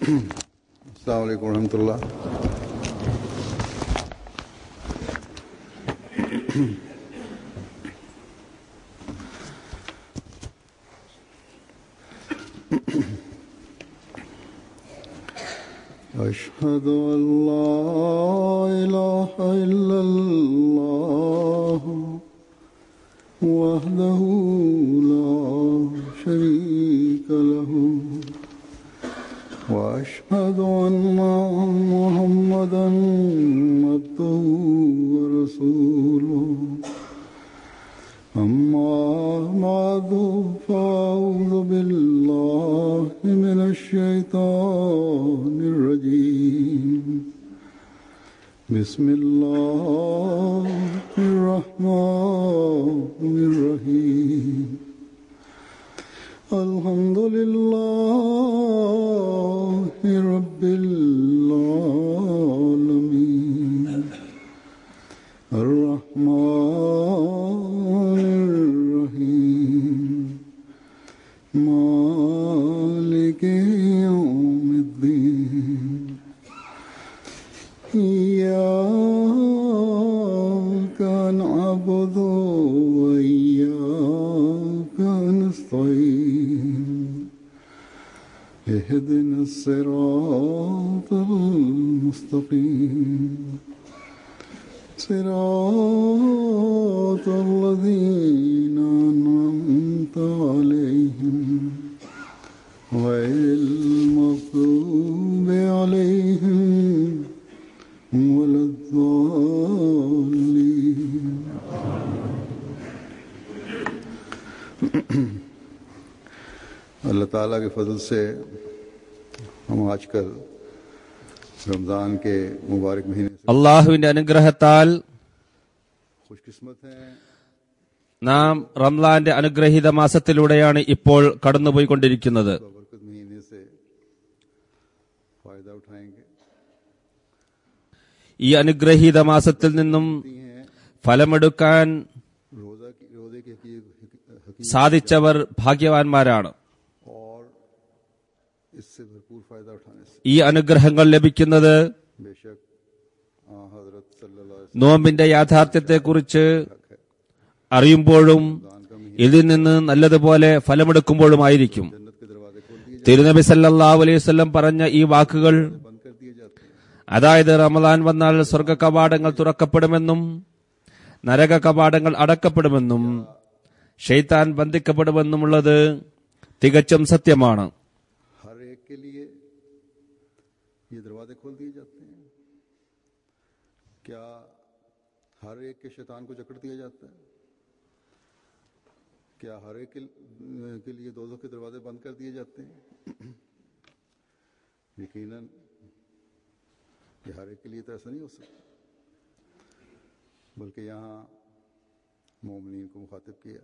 السلام عليكم ورحمة الله أشهد أن لا إله إلا الله وحده لا شريك له وأشهد أن محمدا عبده ورسوله أما بعد فأعوذ بالله من الشيطان الرجيم بسم الله الرحمن الرحيم الحمد لله رب العالمين الرحمن الرحيم مالك يوم الدين إياك نعبد وإياك نستعين اهدنا الصراط المستقيم صراط الذين أنعمت عليهم غير المغضوب عليهم ولا الضالين अल्लाह ताला के फजल से हम आजकल रमज़ान के मुबारक महीने से അള്ളാഹുവിന്റെ അനുഗ്രഹത്താൽ खुशकिस्मत हैं നാം റംലാന്റെ അനുഗ്രഹീത മാസത്തിലൂടെയാണ് ഇപ്പോൾ കടന്നുപോയിക്കൊണ്ടിരിക്കുന്നത് बरकत महीने से फ़ायदा उठाएंगे ഈ അനുഗ്രഹീത മാസത്തിൽ നിന്നും हैं ഫലമെടുക്കാൻ रोज़ा की रोज़े की हकी- हकी സാധിച്ചവർ ഭാഗ്യവാന്മാരാണ് और इससे भरपूर फ़ायदा उठाने से ഈ അനുഗ്രഹങ്ങൾ ലഭിക്കുന്നത് बेशक आ हजरत सल्लल्लाहु अलैहि നോമ്പിന്റെ യാഥാർത്ഥ്യത്തെക്കുറിച്ച് वसल्लम है അറിയുമ്പോഴും ഇതിൽ നിന്ന് നല്ലതുപോലെ ഫലമെടുക്കുമ്പോഴുമായിരിക്കും जन्नत के दरवाजे खोल दिए തിരുനബി സല്ലല്ലാഹു അലൈഹി വസല്ലം പറഞ്ഞ ഈ വാക്കുകൾ बंद कर दिए जाते हैं അതായത് റമദാൻ വന്നാൽ സ്വർഗ കവാടങ്ങൾ തുറക്കപ്പെടുമെന്നും നരക കവാടങ്ങൾ അടക്കപ്പെടുമെന്നും ഷെയ്ത്താൻ ബന്ധിക്കപ്പെടുമെന്നുമുള്ളത് തികച്ചും സത്യമാണ് हर एक के लिए ये दरवाजे खोल दिए जाते हैं क्या हर एक के शैतान को जकड़ दिया जाता है क्या हर एक के, के लिए दो के दरवाजे बंद कर दिए जाते हैं यकीनन ये हर एक के लिए तो ऐसा नहीं हो सकता बल्कि यहाँ मोमिन को मुखातिब किया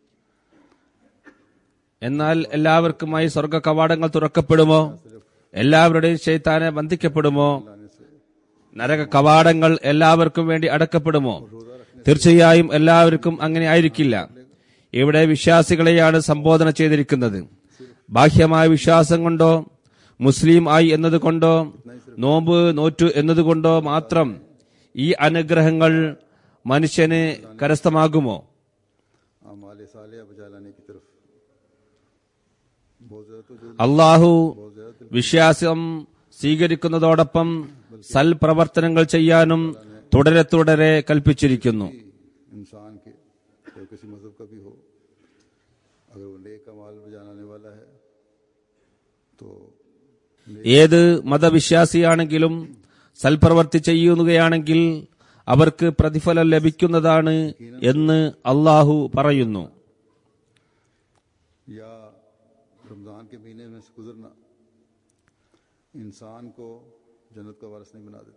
എന്നാൽ എല്ലാവർക്കുമായി സ്വർഗ കവാടങ്ങൾ തുറക്കപ്പെടുമോ എല്ലാവരുടെയും ഷെയ്ത്താനെ ബന്ധിക്കപ്പെടുമോ लाने से നരക കവാടങ്ങൾ എല്ലാവർക്കും വേണ്ടി അടക്കപ്പെടുമോ തീർച്ചയായും എല്ലാവർക്കും അങ്ങനെ ആയിരിക്കില്ല ഇവിടെ വിശ്വാസികളെയാണ് സംബോധന ചെയ്തിരിക്കുന്നത് ബാഹ്യമായ വിശ്വാസം കൊണ്ടോ മുസ്ലിം ആയി എന്നതുകൊണ്ടോ നോമ്പ് നോറ്റു എന്നതുകൊണ്ടോ മാത്രം ഈ അനുഗ്രഹങ്ങൾ മനുഷ്യന് കരസ്ഥമാകുമോ अमाल सालिया बजा लाने की तरफ बहुत ज्यादा तो जो അള്ളാഹു വിശ്വാസം സ്വീകരിക്കുന്നതോടൊപ്പം സൽപ്രവർത്തനങ്ങൾ ചെയ്യാനും തുടരെ തുടരെ കൽപ്പിച്ചിരിക്കുന്നു इंसान के चाहे किसी मजहब का भी हो अगर वो नेक अमाल बजाने वाला है तो ഏത് മതവിശ്വാസിയാണെങ്കിലും സൽപ്രവർത്തി ചെയ്യുകയാണെങ്കിൽ അവർക്ക് പ്രതിഫലം ലഭിക്കുന്നതാണ് എന്ന് അള്ളാഹു പറയുന്നു या रमज़ान के महीने में से गुजरना इंसान को जन्नत का वारस नहीं बना देता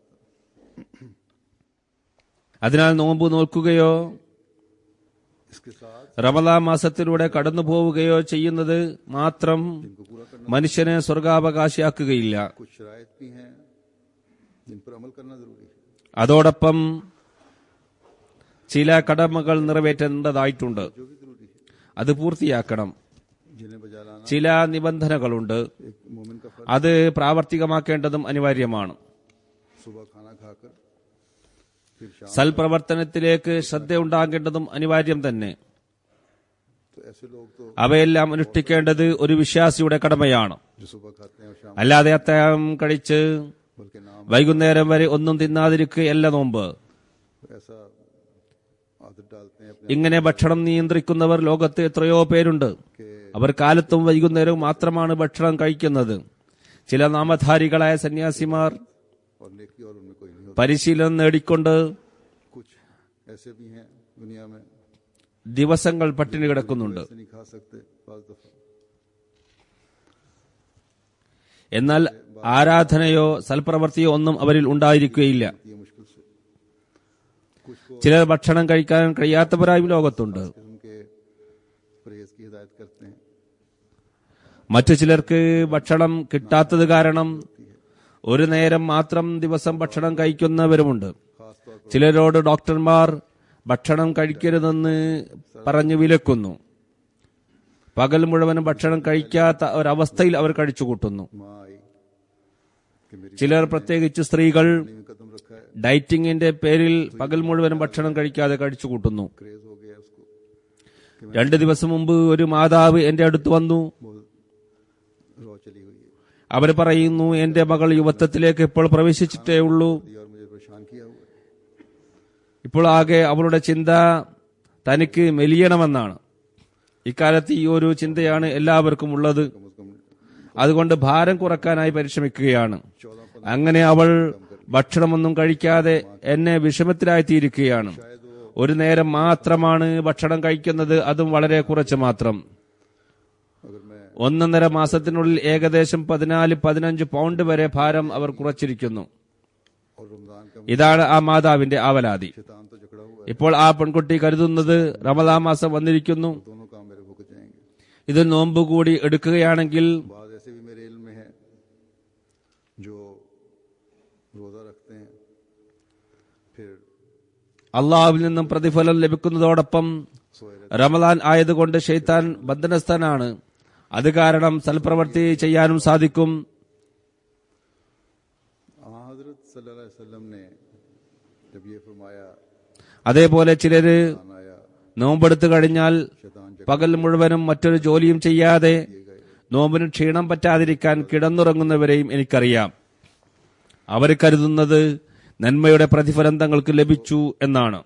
അതിനാൽ നോമ്പ് നോക്കുകയോ इसके साथ റമദാ മാസത്തിലൂടെ കടന്നു പോവുകയോ ചെയ്യുന്നത് മാത്രം മനുഷ്യനെ സ്വർഗാവകാശിയാക്കുകയില്ല कुछ शराइत भी हैं जिन पर अमल करना जरूरी है അതോടൊപ്പം ചില കടമകൾ നിറവേറ്റേണ്ടതായിട്ടുണ്ട് जो भी जरूरी है അത് പൂർത്തിയാക്കണം जिन्हें बजा लाना ചില നിബന്ധനകളുണ്ട് एक मोमिन का फर्ज അത് പ്രാവർത്തികമാക്കേണ്ടതും അനിവാര്യമാണ് सुबह खाना खाकर फिर शाम സൽപ്രവർത്തനത്തിലേക്ക് ശ്രദ്ധയുണ്ടാകേണ്ടതും അനിവാര്യം തന്നെ तो ऐसे लोग तो അവയെല്ലാം അനുഷ്ഠിക്കേണ്ടത് ഒരു വിശ്വാസിയുടെ കടമയാണ് जो सुबह खाते हैं और शाम അല്ലാതെ അത്താഴം കഴിച്ച് बल्कि नाम വൈകുന്നേരം വരെ ഒന്നും തിന്നാതിരിക്കുകയല്ല നോമ്പ് ऐसा आदत डालते हैं अपने ഇങ്ങനെ ഭക്ഷണം നിയന്ത്രിക്കുന്നവർ ലോകത്ത് എത്രയോ പേരുണ്ട് അവർ കാലത്തും വൈകുന്നേരവും മാത്രമാണ് ഭക്ഷണം കഴിക്കുന്നത് ചില നാമധാരികളായ സന്യാസിമാർ और नेकी और उनमें कोई नहीं होता പരിശീലനം നേടിക്കൊണ്ട് कुछ ऐसे भी हैं दुनिया में ദിവസങ്ങൾ പട്ടിണി കിടക്കുന്നുണ്ട് ऐसे नहीं खा सकते पांच दफा എന്നാൽ ആരാധനയോ സൽപ്രവൃത്തിയോ ഒന്നും അവരിൽ ഉണ്ടായിരിക്കുകയില്ല ये मुश्किल से कुछ को ചിലർ ഭക്ഷണം കഴിക്കാൻ കഴിയാത്തവരായും ലോകത്തുണ്ട് किस्म के परहेज की हिदायत करते हैं മറ്റു ചിലർക്ക് ഭക്ഷണം കിട്ടാത്തത് കാരണം ഒരു നേരം മാത്രം ദിവസം ഭക്ഷണം കഴിക്കുന്നവരുമുണ്ട് खासतौर पर ചിലരോട് ഡോക്ടർമാർ ഭക്ഷണം കഴിക്കരുതെന്ന് പറഞ്ഞു വിലക്കുന്നു പകൽ മുഴുവനും ഭക്ഷണം കഴിക്കാത്ത ഒരവസ്ഥയിൽ അവർ കഴിച്ചുകൂട്ടുന്നു माँ आई कि मेरी ചിലർ പ്രത്യേകിച്ച് സ്ത്രീകൾ में कदम रखा है ഡയറ്റിംഗിന്റെ പേരിൽ പകൽ മുഴുവനും ഭക്ഷണം കഴിക്കാതെ കഴിച്ചുകൂട്ടുന്നു क्रेज हो गया उसको രണ്ടു ദിവസം മുമ്പ് ഒരു മാതാവ് എന്റെ അടുത്ത് വന്നു बहुत रो चली हुई है അവർ പറയുന്നു എന്റെ മകൾ യുവത്വത്തിലേക്ക് ഇപ്പോൾ പ്രവേശിച്ചിട്ടേ ഉള്ളൂ ये और मुझे परेशान किया हुआ है ഇപ്പോൾ ആകെ അവളുടെ ചിന്ത തനിക്ക് മെലിയണമെന്നാണ് ഇക്കാലത്ത് ഈ ഒരു ചിന്തയാണ് എല്ലാവർക്കും ഉള്ളത് कम अज कम അതുകൊണ്ട് ഭാരം കുറക്കാനായി പരിശ്രമിക്കുകയാണ് അങ്ങനെ അവൾ ഭക്ഷണമൊന്നും കഴിക്കാതെ എന്നെ വിഷമത്തിലായിത്തീരുകയാണ് ഒരു നേരം മാത്രമാണ് ഭക്ഷണം കഴിക്കുന്നത് അതും വളരെ കുറച്ച് മാത്രം अगर मैं ഒന്നൊന്നര മാസത്തിനുള്ളിൽ ഏകദേശം പതിനാല് പതിനഞ്ച് പൗണ്ട് വരെ ഭാരം അവർ കുറച്ചിരിക്കുന്നു और रमजान का ഇതാണ് ആ മാതാവിന്റെ ആവലാതി शैतान तो जकड़ा हुआ ഇപ്പോൾ ആ പെൺകുട്ടി കരുതുന്നത് റമദാ മാസം വന്നിരിക്കുന്നു है दोनों काम मेरे भुग जाएंगे ഇത് നോമ്പ് കൂടി എടുക്കുകയാണെങ്കിൽ बाद ऐसे भी मेरे इल्म में है जो रोजा रखते हैं फिर അള്ളാഹുവിൽ നിന്നും പ്രതിഫലം ലഭിക്കുന്നതോടൊപ്പം सोए रहते റമദാൻ ആയതുകൊണ്ട് ഷെയ്ത്താൻ ബന്ധനസ്ഥനാണ് അത് കാരണം സൽപ്രവൃത്തി ചെയ്യാനും സാധിക്കും हाँ हजरत सल्लल्लाहु अलैहि वसल्लम ने जब ये फरमाया അതേപോലെ ചിലര് आया നോമ്പെടുത്തു കഴിഞ്ഞാൽ शैतान जकड़ പകൽ മുഴുവനും മറ്റൊരു ജോലിയും ചെയ്യാതെ നോമ്പിന് ക്ഷീണം പറ്റാതിരിക്കാൻ കിടന്നുറങ്ങുന്നവരെയും എനിക്കറിയാം അവർ കരുതുന്നത് നന്മയുടെ പ്രതിഫലം തങ്ങൾക്ക് ലഭിച്ചു എന്നാണ്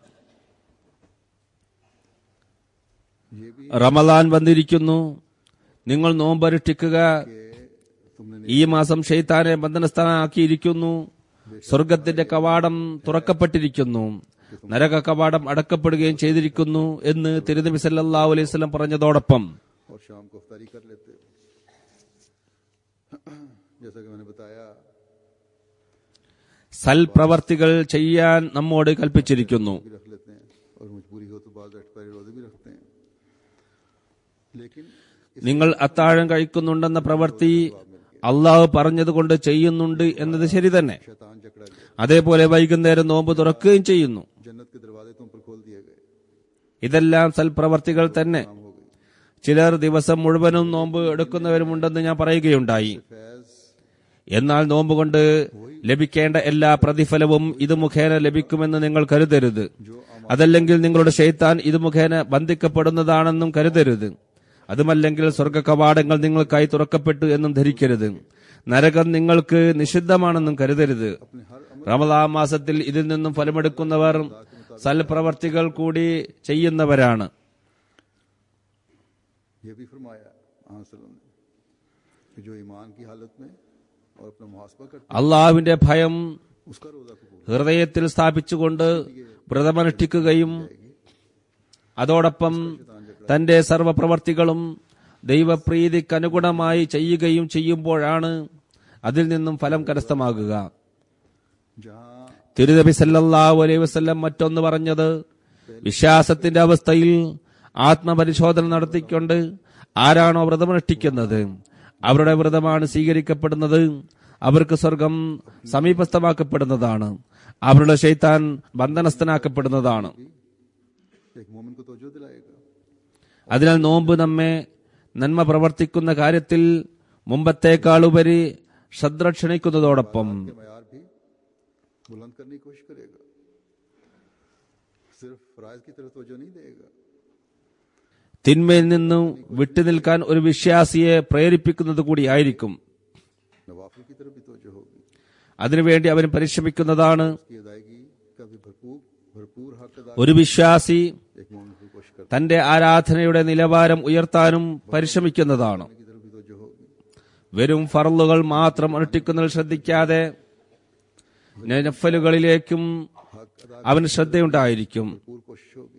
ये भी റമദാൻ വന്നിരിക്കുന്നു നിങ്ങൾ നോമ്പനുഷ്ഠിക്കുക कि तुमने ഈ മാസം ഷെയ്ത്താനെ ബന്ധനസ്ഥാനാക്കിയിരിക്കുന്നു സ്വർഗത്തിന്റെ കവാടം തുറക്കപ്പെട്ടിരിക്കുന്നു നരക കവാടം അടക്കപ്പെടുകയും ചെയ്തിരിക്കുന്നു എന്ന് തിരുനബി സല്ലല്ലാഹു അലൈഹി വസല്ലം പറഞ്ഞതോടൊപ്പം और शाम को अफ्तारी कर लेते जैसा कि मैंने बताया സൽപ്രവർത്തികൾ ചെയ്യാൻ നമ്മോട് കൽപ്പിച്ചിരിക്കുന്നു भी रख लेते हैं और मजबूरी हो तो बाद एक्सपायरी रोजे भी रखते हैं लेकिन നിങ്ങൾ അത്താഴം കഴിക്കുന്നുണ്ടെന്ന പ്രവൃത്തി അള്ളാഹു പറഞ്ഞതുകൊണ്ട് ചെയ്യുന്നുണ്ട് എന്നത് ശരി തന്നെ शैतान जकड़ा गया അതേപോലെ വൈകുന്നേരം നോമ്പ് തുറക്കുകയും ചെയ്യുന്നു जन्नत के दरवाजे तुम पर खोल दिए गए ഇതെല്ലാം സൽപ്രവർത്തികൾ തന്നെ काम हो गई ചിലർ ദിവസം മുഴുവനും നോമ്പ് എടുക്കുന്നവരുമുണ്ടെന്ന് ഞാൻ പറയുകയുണ്ടായി फैज എന്നാൽ നോമ്പ് കൊണ്ട് ലഭിക്കേണ്ട എല്ലാ പ്രതിഫലവും ഇത് മുഖേന ലഭിക്കുമെന്ന് നിങ്ങൾ കരുതരുത് അതല്ലെങ്കിൽ നിങ്ങളുടെ ഷെയ്ത്താൻ ഇത് മുഖേന ബന്ധിക്കപ്പെടുന്നതാണെന്നും കരുതരുത് അതുമല്ലെങ്കിൽ സ്വർഗ കവാടങ്ങൾ നിങ്ങൾക്കായി തുറക്കപ്പെട്ടു എന്നും ധരിക്കരുത് നരകം നിങ്ങൾക്ക് നിഷിദ്ധമാണെന്നും കരുതരുത് റമദാ മാസത്തിൽ ഇതിൽ നിന്നും ഫലമെടുക്കുന്നവർ സൽപ്രവർത്തികൾ കൂടി ചെയ്യുന്നവരാണ് ये भी फरमाया हाँ सल्लम ने कि जो ईमान की हालत में और अपना मुहासबा करता അള്ളാഹുവിന്റെ ഭയം है उसका रोजा कबूल ഹൃദയത്തിൽ സ്ഥാപിച്ചുകൊണ്ട് വ്രതമനുഷ്ഠിക്കുകയും അതോടൊപ്പം തന്റെ സർവപ്രവർത്തികളും ദൈവപ്രീതിക്കനുഗുണമായി ചെയ്യുകയും ചെയ്യുമ്പോഴാണ് അതിൽ നിന്നും ഫലം കരസ്ഥമാകുക जहाँ തിരുനബി സല്ലല്ലാഹു അലൈഹി വസല്ലം മറ്റൊന്ന് പറഞ്ഞത് വിശ്വാസത്തിന്റെ അവസ്ഥയിൽ ആത്മപരിശോധന നടത്തിക്കൊണ്ട് ആരാണോ വ്രതമനുഷ്ഠിക്കുന്നത് അവരുടെ വ്രതമാണ് സ്വീകരിക്കപ്പെടുന്നത് അവർക്ക് സ്വർഗം സമീപസ്ഥമാക്കപ്പെടുന്നതാണ് അവരുടെ ശൈത്താൻ ബന്ധനസ്ഥനാക്കപ്പെടുന്നതാണ് एक मोमिन को तोजो दिलाएगा അതിനാൽ നോമ്പ് നമ്മെ നന്മ പ്രവർത്തിക്കുന്ന കാര്യത്തിൽ മുമ്പത്തേക്കാളുപരി ശ്രദ്ധ ക്ഷണിക്കുന്നതോടൊപ്പം के मैार भी बुलंद करने की कोशिश करेगा सिर्फ फ़राइज की तरफ तवज्जो नहीं देगा തിന്മയിൽ നിന്നും വിട്ടുനിൽക്കാൻ ഒരു വിശ്വാസിയെ പ്രേരിപ്പിക്കുന്നത് കൂടിയായിരിക്കും नवाफिल की तरफ भी तवज्जो होगी അതിനുവേണ്ടി അവൻ പരിശ്രമിക്കുന്നതാണ് की अदायगी का भी भरपूर भरपूर हक अदा ഒരു വിശ്വാസി एक मोमिन की कोशिश करने തന്റെ ആരാധനയുടെ നിലവാരം ഉയർത്താനും പരിശ്രമിക്കുന്നതാണ് की तरफ भी तवज्जो होगी വെറും ഫറലുകൾ മാത്രം അനുഷ്ഠിക്കുന്നതിൽ ശ്രദ്ധിക്കാതെ നഫലുകളിലേക്കും हक अदा അവന് ശ്രദ്ധയുണ്ടായിരിക്കും भरपूर कोशिश होगी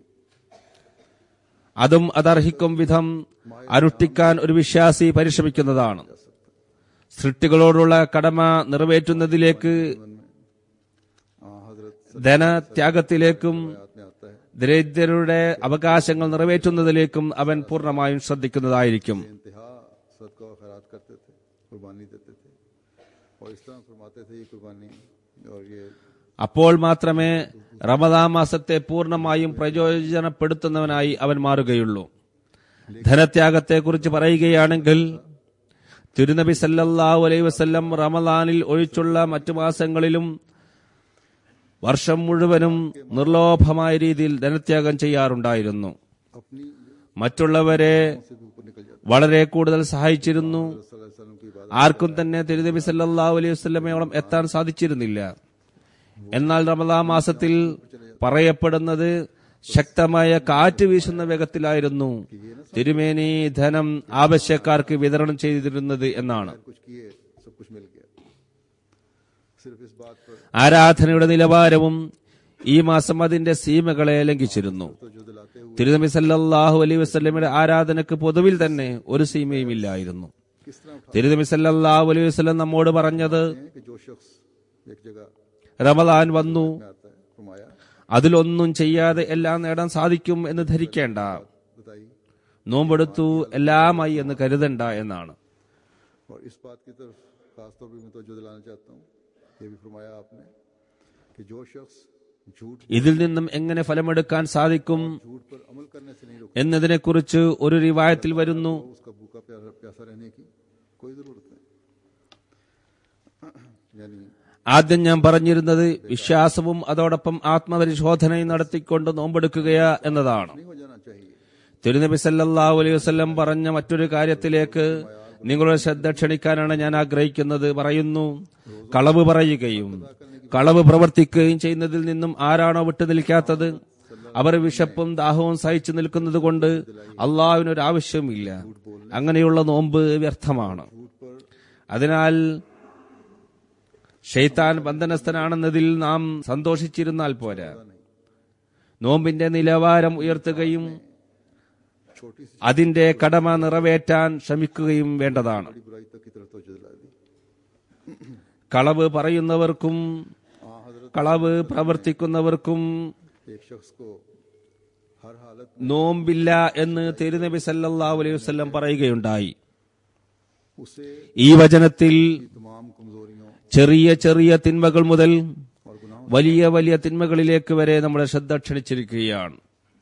അതും അതർഹിക്കും വിധം അനുഷ്ഠിക്കാൻ ഒരു വിശ്വാസി പരിശ്രമിക്കുന്നതാണ് സൃഷ്ടികളോടുള്ള കടമ നിറവേറ്റുന്നതിലേക്ക് हाँ हजरत ധനത്യാഗത്തിലേക്കും आयत में आता है ദരിദ്രരുടെ അവകാശങ്ങൾ നിറവേറ്റുന്നതിലേക്കും അവൻ പൂർണ്ണമായും ശ്രദ്ധിക്കുന്നതായിരിക്കും इंतहा सदका और खैरात करते थे कुर्बानी देते थे और इस तरह फरमाते थे ये कुर्बानी और ये അപ്പോൾ മാത്രമേ റമദാ മാസത്തെ പൂർണ്ണമായും പ്രയോജനപ്പെടുത്തുന്നവനായി അവൻ മാറുകയുള്ളൂ ധനത്യാഗത്തെക്കുറിച്ച് പറയുകയാണെങ്കിൽ തിരുനബി സല്ലല്ലാഹു അലൈഹി വസല്ലം റമദാനിൽ ഒഴിച്ചുള്ള മറ്റു മാസങ്ങളിലും വർഷം മുഴുവനും നിർലോഭമായ രീതിയിൽ ധനത്യാഗം ചെയ്യാറുണ്ടായിരുന്നു अपनी മറ്റുള്ളവരെ से भी ऊपर निकल जाते വളരെ കൂടുതൽ സഹായിച്ചിരുന്നു थे सल्लल्लाहु अलैहि वसल्लम की इबादत ആർക്കും തന്നെ തിരുനബി സല്ലല്ലാഹു അലൈഹി വസല്ലമയോളം എത്താൻ സാധിച്ചിരുന്നില്ല എന്നാൽ റമദാ മാസത്തിൽ പറയപ്പെടുന്നത് ശക്തമായ കാറ്റ് വീശുന്ന വേഗത്തിലായിരുന്നു തിരുമേനി ധനം ആവശ്യക്കാർക്ക് വിതരണം ചെയ്തിരുന്നത് എന്നാണ് कुछ किए सब कुछ मिल गया सिर्फ इस बात पर ആരാധനയുടെ നിലവാരവും ഈ മാസം അതിന്റെ സീമകളെ ലംഘിച്ചിരുന്നു तो जो दिलाते हुए തിരുനബി സല്ലല്ലാഹു അലൈഹി വസല്ലമയുടെ ആരാധനക്ക് പൊതുവിൽ തന്നെ ഒരു സീമയും ഇല്ലായിരുന്നു किस तरह उठाते തിരുനബി സല്ലല്ലാഹു അലൈഹി വസല്ലം നമ്മോട് പറഞ്ഞത് हैं कि जो शख्स एक जगह റമദാൻ വന്നു में आता है फरमाया അതിലൊന്നും ചെയ്യാതെ എല്ലാം നേടാൻ സാധിക്കും എന്ന് ധരിക്കേണ്ട बताई നോമ്പെടുത്തു എല്ലാമായി എന്ന് കരുതണ്ട എന്നാണ് और इस बात की तरफ खास तौर पर मैं तो दिलाना चाहता हूँ ये भी फरमाया आपने कि जो शख्स झूठ ഇതിൽ നിന്നും എങ്ങനെ ഫലമെടുക്കാൻ സാധിക്കും झूठ पर अमल करने से नहीं रुकता എന്നതിനെക്കുറിച്ച് ഒരു റിവായത്തിൽ വരുന്നു उसका भूखा प्यासा प्यासा रहने की कोई जरूरत नहीं यानी ആദ്യം ഞാൻ പറഞ്ഞിരുന്നത് വിശ്വാസവും അതോടൊപ്പം ആത്മപരിശോധനയും നടത്തിക്കൊണ്ട് നോമ്പെടുക്കുകയാ എന്നതാണ് नहीं हो जाना चाहिए തിരുനബി സല്ലല്ലാഹു അലൈഹി വസല്ലം പറഞ്ഞ മറ്റൊരു കാര്യത്തിലേക്ക് നിങ്ങളുടെ ശ്രദ്ധ ക്ഷണിക്കാനാണ് ഞാൻ ആഗ്രഹിക്കുന്നത് പറയുന്നു കളവ് പറയുകയും കളവ് പ്രവർത്തിക്കുകയും ചെയ്യുന്നതിൽ നിന്നും ആരാണോ വിട്ടു നിൽക്കാത്തത് അവർ വിശപ്പും ദാഹവും സഹിച്ചു നിൽക്കുന്നത് കൊണ്ട് അള്ളാഹുവിനൊരു ആവശ്യവുമില്ല അങ്ങനെയുള്ള നോമ്പ് വ്യർത്ഥമാണ് അതിനാൽ ഷെയ്ത്താൻ ബന്ധനസ്ഥനാണെന്നതിൽ നാം സന്തോഷിച്ചിരുന്നാൽ പോരാ നോമ്പിന്റെ നിലവാരം ഉയർത്തുകയും छोटी सी അതിന്റെ കടമ നിറവേറ്റാൻ ശ്രമിക്കുകയും വേണ്ടതാണ് बड़ी बुराई तक की तरफ तो दिला दी കളവ് പറയുന്നവർക്കും हाँ हजरत കളവ് പ്രവർത്തിക്കുന്നവർക്കും एक शख्स को हर हालत നോമ്പില്ല എന്ന് തിരുനബി സല്ലല്ലാഹു അലൈഹി വസല്ലം പറയുകയുണ്ടായി उसे ഈ വചനത്തിൽ तमाम कमजोरियों ചെറിയ ചെറിയ തിന്മകൾ മുതൽ और गुनाहों വലിയ വലിയ തിന്മകളിലേക്ക് വരെ നമ്മുടെ ശ്രദ്ധ ക്ഷണിച്ചിരിക്കുകയാണ്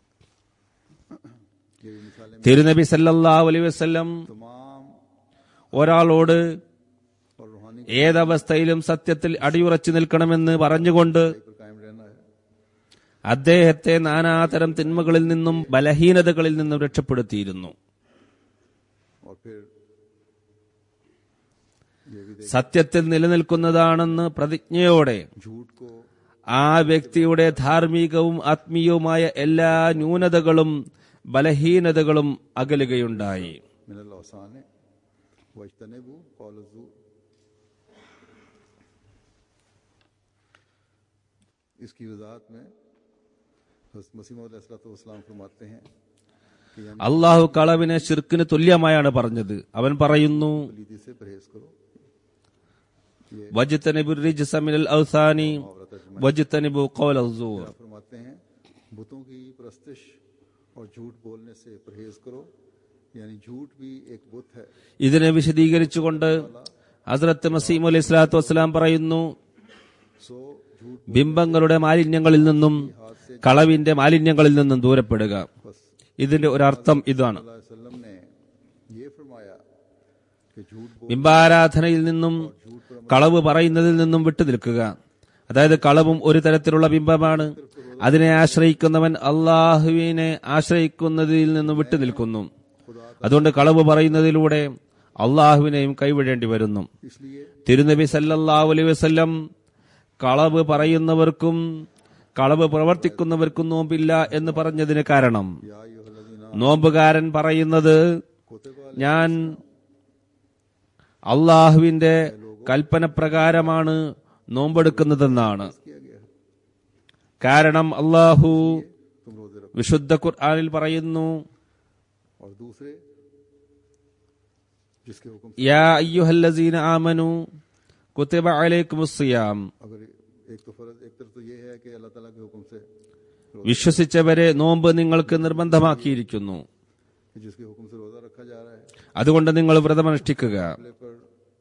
की मिसालें തിരുനബി സല്ലല്ലാഹു അലൈഹി വസല്ലം तमाम ഒരാളോട് और रूहानी ഏതവസ്ഥയിലും സത്യത്തിൽ അടിയുറച്ചു നിൽക്കണമെന്ന് പറഞ്ഞുകൊണ്ട് पर कायम रहना है അദ്ദേഹത്തെ നാനാതരം തിന്മകളിൽ നിന്നും ബലഹീനതകളിൽ നിന്നും രക്ഷപ്പെടുത്തിയിരുന്നു और फिर ये भी देख സത്യത്തിൽ നിലനിൽക്കുന്നതാണെന്ന് പ്രതിജ്ഞയോടെ झूठ को ആ വ്യക്തിയുടെ ധാർമ്മികവും ആത്മീയവുമായ എല്ലാ ന്യൂനതകളും ബലഹീനതകളും അകലുകയുണ്ടായി मिनल औसान वजतनबू कौलजू इसकी वजाहत में हज़रत मसीह मसीम फरमाते हैं कि यानी അള്ളാഹു കളവിനെ ശിർക്കിന് തുല്യമായാണ് പറഞ്ഞത് അവൻ പറയുന്നു पलीदी से परहेज करो വജ്തനിബുർ റിജ്സ മിനൽ ഔസാനി വജ്തനിബു ഖൗലൽ സൂർ फरमाते हैं बुतों की प्रस्तिश और झूठ बोलने से परहेज करो यानी झूठ भी एक बुत है ഇതിനെ വിശദീകരിച്ചുകൊണ്ട് ഹസ്രത്ത് മസീം അലൈഹി സ്വലാത്തു വസ്സലാം പറയുന്നു सो झूठ ബിംബങ്ങളുടെ മാലിന്യങ്ങളിൽ നിന്നും കളവിന്റെ മാലിന്യങ്ങളിൽ നിന്നും ദൂരപ്പെടുക बस ഇതിന്റെ ഒരർത്ഥം ഇതാണ് वसल्लम ने ये कि झूठ बोल ബിംബാരാധനയിൽ നിന്നും കളവ് പറയുന്നതിൽ നിന്നും വിട്ടുനിൽക്കുക അതായത് കളവും ഒരു തരത്തിലുള്ള ബിംബമാണ് അതിനെ ആശ്രയിക്കുന്നവൻ അള്ളാഹുവിനെ ആശ്രയിക്കുന്നതിൽ നിന്നും വിട്ടുനിൽക്കുന്നു അതുകൊണ്ട് കളവ് പറയുന്നതിലൂടെ അള്ളാഹുവിനെയും കൈവിടേണ്ടി വരുന്നു इसलिए തിരുനബി സല്ലല്ലാഹു അലൈഹി വസല്ലം കളവ് പറയുന്നവർക്കും കളവ് പ്രവർത്തിക്കുന്നവർക്കും നോമ്പില്ല എന്ന് പറഞ്ഞതിന് കാരണം या युहल्लज़ीना നോമ്പുകാരൻ പറയുന്നത് कुतिब ഞാൻ അള്ളാഹുവിന്റെ കൽപ്പന പ്രകാരമാണ് നോമ്പെടുക്കുന്നതെന്നാണ് किया गया है കാരണം അള്ളാഹു तुम रोजे रखो വിശുദ്ധ ഖുർആനിൽ പറയുന്നു और दूसरे जिसके हुक्म യാ അയ്യുഹല്ലസീന ആമനു കുത്തിബ അലൈക്കുമുസ്സിയാം अगर एक तो फर्ज एक तरफ तो ये है कि अल्लाह ताला के हुक्म से വിശ്വസിച്ചവരെ നോമ്പ് നിങ്ങൾക്ക് നിർബന്ധമാക്കിയിരിക്കുന്നു कि जिसके हुक्म से रोजा रखा जा रहा है അതുകൊണ്ട് നിങ്ങൾ വ്രതമനുഷ്ഠിക്കുക अगले पर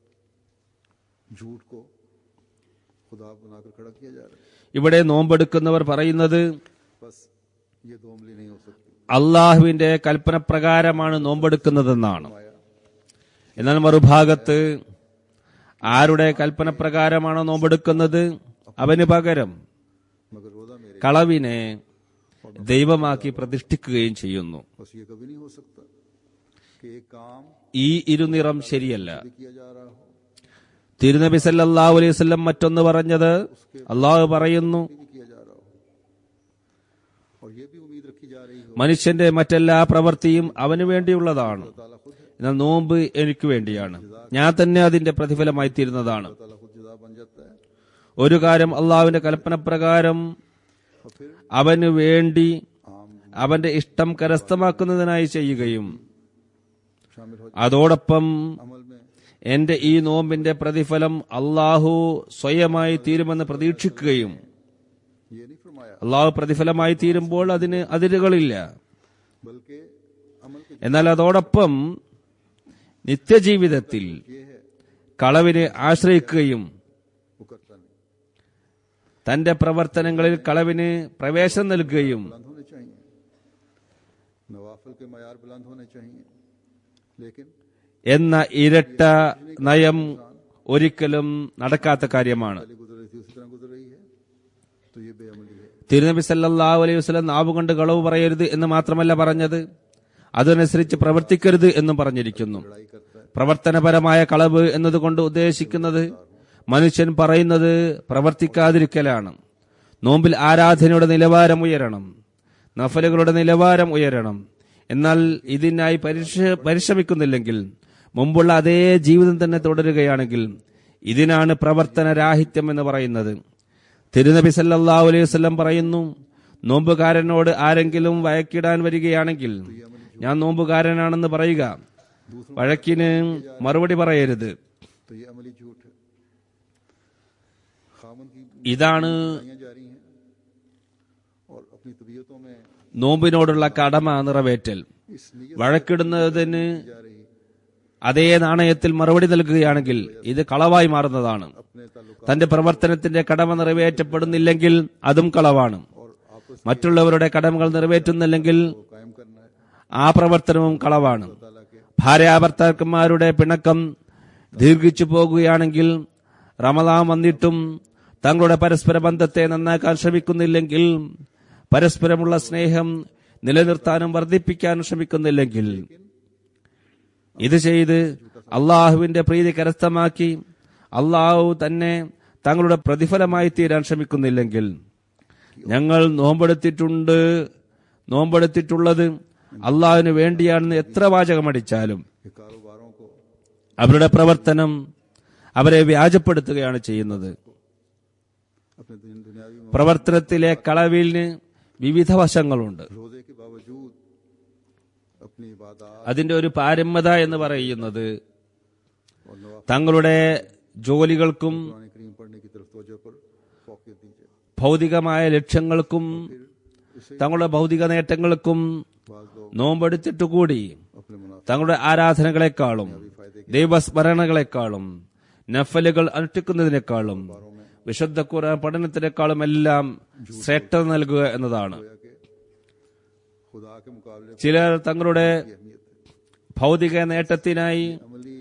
झूठ को खुदा बनाकर खड़ा किया जा रहा है ഇവിടെ നോമ്പെടുക്കുന്നവർ പറയുന്നത് बस ये दो उंगली नहीं हो सकती അള്ളാഹുവിന്റെ കൽപ്പന പ്രകാരമാണ് നോമ്പെടുക്കുന്നതെന്നാണ് आया എന്നാൽ മറുഭാഗത്ത് ആരുടെ കൽപ്പന പ്രകാരമാണോ നോമ്പെടുക്കുന്നത് അവന് പകരം मगर रोजा मेरे കളവിനെ ദൈവമാക്കി പ്രതിഷ്ഠിക്കുകയും ചെയ്യുന്നു बस ये कभी नहीं हो सकता कि एक काम ഈ ഇരുനിറം ശരിയല്ല भी किया जा रहा हो തിരുനബി സല്ലല്ലാഹു അലൈഹി വസല്ലം മറ്റൊന്ന് പറഞ്ഞത് അള്ളാഹു പറയുന്നു भी किया जा रहा हो और ये भी उम्मीद रखी जा रही हो മനുഷ്യന്റെ മറ്റെല്ലാ പ്രവൃത്തിയും അവന് വേണ്ടിയുള്ളതാണ് ताला खुद है എന്നാൽ നോമ്പ് എനിക്ക് വേണ്ടിയാണ് ഞാൻ തന്നെ അതിന്റെ പ്രതിഫലമായി തീരുന്നതാണ് ताला खुद जदा बन जाता है ഒരു കാര്യം അള്ളാഹുവിന്റെ കൽപ്പന പ്രകാരം और फिर അവന് വേണ്ടി आम അവന്റെ ഇഷ്ടം കരസ്ഥമാക്കുന്നതിനായി ചെയ്യുകയും शामिल हो അതോടൊപ്പം अमल में എന്റെ ഈ നോമ്പിന്റെ പ്രതിഫലം അള്ളാഹു സ്വയമായി തീരുമെന്ന് പ്രതീക്ഷിക്കുകയും ये नहीं फरमाया അള്ളാഹു പ്രതിഫലമായി തീരുമ്പോൾ അതിന് അതിരുകളില്ല बल्कि अमल के എന്നാൽ അതോടൊപ്പം നിത്യജീവിതത്തിൽ ये है കളവിനെ ആശ്രയിക്കുകയും वो करता नहीं തന്റെ പ്രവർത്തനങ്ങളിൽ കളവിന് പ്രവേശനം നൽകുകയും बुलंद होने चाहिए नवाफल के मैार बुलंद होने चाहिए लेकिन എന്ന ഇരട്ട നയം ഒരിക്കലും നടക്കാത്ത കാര്യമാണ് पहले गुजर रही थी उसी तरह गुजर रही है तो ये बेअमली है തിരുനബി സല്ലല്ലാഹു അലൈഹി വസല്ലം നാവ് കൊണ്ട് കളവ് പറയരുത് എന്ന് മാത്രമല്ല പറഞ്ഞത് അതനുസരിച്ച് പ്രവർത്തിക്കരുത് എന്നും പറഞ്ഞിരിക്കുന്നു लड़ाई करता है പ്രവർത്തനപരമായ കളവ് എന്നതുകൊണ്ട് ഉദ്ദേശിക്കുന്നത് മനുഷ്യൻ പറയുന്നത് പ്രവർത്തിക്കാതിരിക്കലാണ് നോമ്പിൽ ആരാധനയുടെ നിലവാരം ഉയരണം നഫലുകളുടെ നിലവാരം ഉയരണം എന്നാൽ ഇതിനായി പരിശ്ര- പരിശ്രമിക്കുന്നില്ലെങ്കിൽ മുമ്പുള്ള അതേ ജീവിതം തന്നെ തുടരുകയാണെങ്കിൽ ഇതിനാണ് പ്രവർത്തന രാഹിത്യം എന്ന് പറയുന്നത് തിരുനബി സല്ലല്ലാഹു അലൈഹി വസല്ലം പറയുന്നു നോമ്പുകാരനോട് ആരെങ്കിലും വഴക്കിടാൻ വരികയാണെങ്കിൽ ഞാൻ നോമ്പുകാരനാണെന്ന് പറയുക വഴക്കിന് മറുപടി പറയരുത് तो ये अमली झूठ है खामन की ഇതാണ് बुराइयां जारी हैं और अपनी तबीयतों में നോമ്പിനോടുള്ള കടമ നിറവേറ്റൽ इस नीयत വഴക്കിടുന്നതിന് जा रही അതേ നാണയത്തിൽ മറുപടി നൽകുകയാണെങ്കിൽ ഇത് കളവായി മാറുന്നതാണ് अपने ताल्लुक തന്റെ പ്രവർത്തനത്തിന്റെ കടമ നിറവേറ്റപ്പെടുന്നില്ലെങ്കിൽ അതും കളവാണ് और आपस മറ്റുള്ളവരുടെ കടമകൾ നിറവേറ്റുന്നില്ലെങ്കിൽ को कायम करना है ആ പ്രവർത്തനവും കളവാണ് ताला के ഭാര്യാഭർത്താക്കന്മാരുടെ പിണക്കം ദീർഘിച്ചു പോകുകയാണെങ്കിൽ റമദാൻ വന്നിട്ടും തങ്ങളുടെ പരസ്പര ബന്ധത്തെ നന്നാക്കാൻ ശ്രമിക്കുന്നില്ലെങ്കിൽ പരസ്പരമുള്ള സ്നേഹം നിലനിർത്താനും വർദ്ധിപ്പിക്കാനും ശ്രമിക്കുന്നില്ലെങ്കിൽ ഇത് ചെയ്ത് അള്ളാഹുവിന്റെ പ്രീതി കരസ്ഥമാക്കി അള്ളാഹു തന്നെ തങ്ങളുടെ പ്രതിഫലമായി തീരാൻ ശ്രമിക്കുന്നില്ലെങ്കിൽ ഞങ്ങൾ നോമ്പെടുത്തിട്ടുണ്ട് നോമ്പെടുത്തിട്ടുള്ളത് അള്ളാഹുവിന് വേണ്ടിയാണെന്ന് എത്ര വാചകമടിച്ചാലും ये कारोबारों को അവരുടെ പ്രവർത്തനം അവരെ വ്യാജപ്പെടുത്തുകയാണ് ചെയ്യുന്നത് अपने दुन- दुनियावी പ്രവർത്തനത്തിലെ കളവിന് വിവിധ വശങ്ങളുണ്ട് रोजे के बावजूद अपनी इबादत അതിന്റെ ഒരു പാരമ്യത എന്ന് പറയുന്നത് और नवाफिल തങ്ങളുടെ ജോലികൾക്കും कुरान करीम पढ़ने की तरफ तवज्जो पर फोकस दीजिए ഭൗതികമായ ലക്ഷ്യങ്ങൾക്കും इससे തങ്ങളുടെ ഭൗതിക നേട്ടങ്ങൾക്കും बाज लोग നോമ്പെടുത്തിട്ടുകൂടി अपने मुनाफे തങ്ങളുടെ ആരാധനകളെക്കാളും ദൈവസ്മരണകളെക്കാളും നഫലുകൾ അനുഷ്ഠിക്കുന്നതിനേക്കാളും വിശുദ്ധ ഖുർആൻ പഠനത്തിനേക്കാളും എല്ലാം ശ്രേഷ്ഠത നൽകുക എന്നതാണ് के खुदा के मुकाबले ചിലർ തങ്ങളുടെ की अहमियत है ഭൗതിക നേട്ടത്തിനായി अमली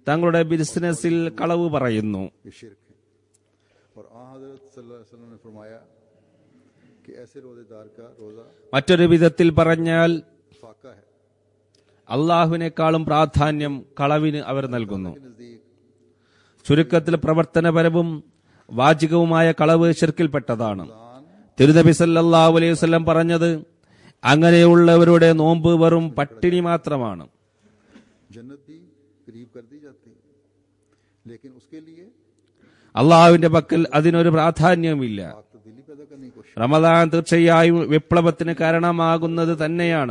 തങ്ങളുടെ ബിസിനസ്സിൽ കളവ് പറയുന്നു ये शिरक है और आ हजरत सल्लल्लाहु अलैहि वसल्लम ने फरमाया कि ऐसे रोजेदार का रोजा മറ്റൊരു വിധത്തിൽ പറഞ്ഞാൽ फाका है അള്ളാഹുവിനേക്കാളും പ്രാധാന്യം കളവിന് അവർ നൽകുന്നു के नजदीक ചുരുക്കത്തിൽ പ്രവർത്തനപരവും വാചികവുമായ കളവ് ശിർക്കിൽപ്പെട്ടതാണ് തിരുനബി സല്ലല്ലാഹു അലൈഹി വസല്ലം പറഞ്ഞത് അങ്ങനെയുള്ളവരുടെ നോമ്പ് വെറും പട്ടിണി മാത്രമാണ് जन्नत भी करीब कर दी जाती है लेकिन उसके लिए അള്ളാഹുവിന്റെ പക്കൽ അതിനൊരു പ്രാധാന്യവുമില്ല आप तब्दीली पैदा करने की कोशिश റമദാൻ തീർച്ചയായും വിപ്ലവത്തിന് കാരണമാകുന്നത് തന്നെയാണ്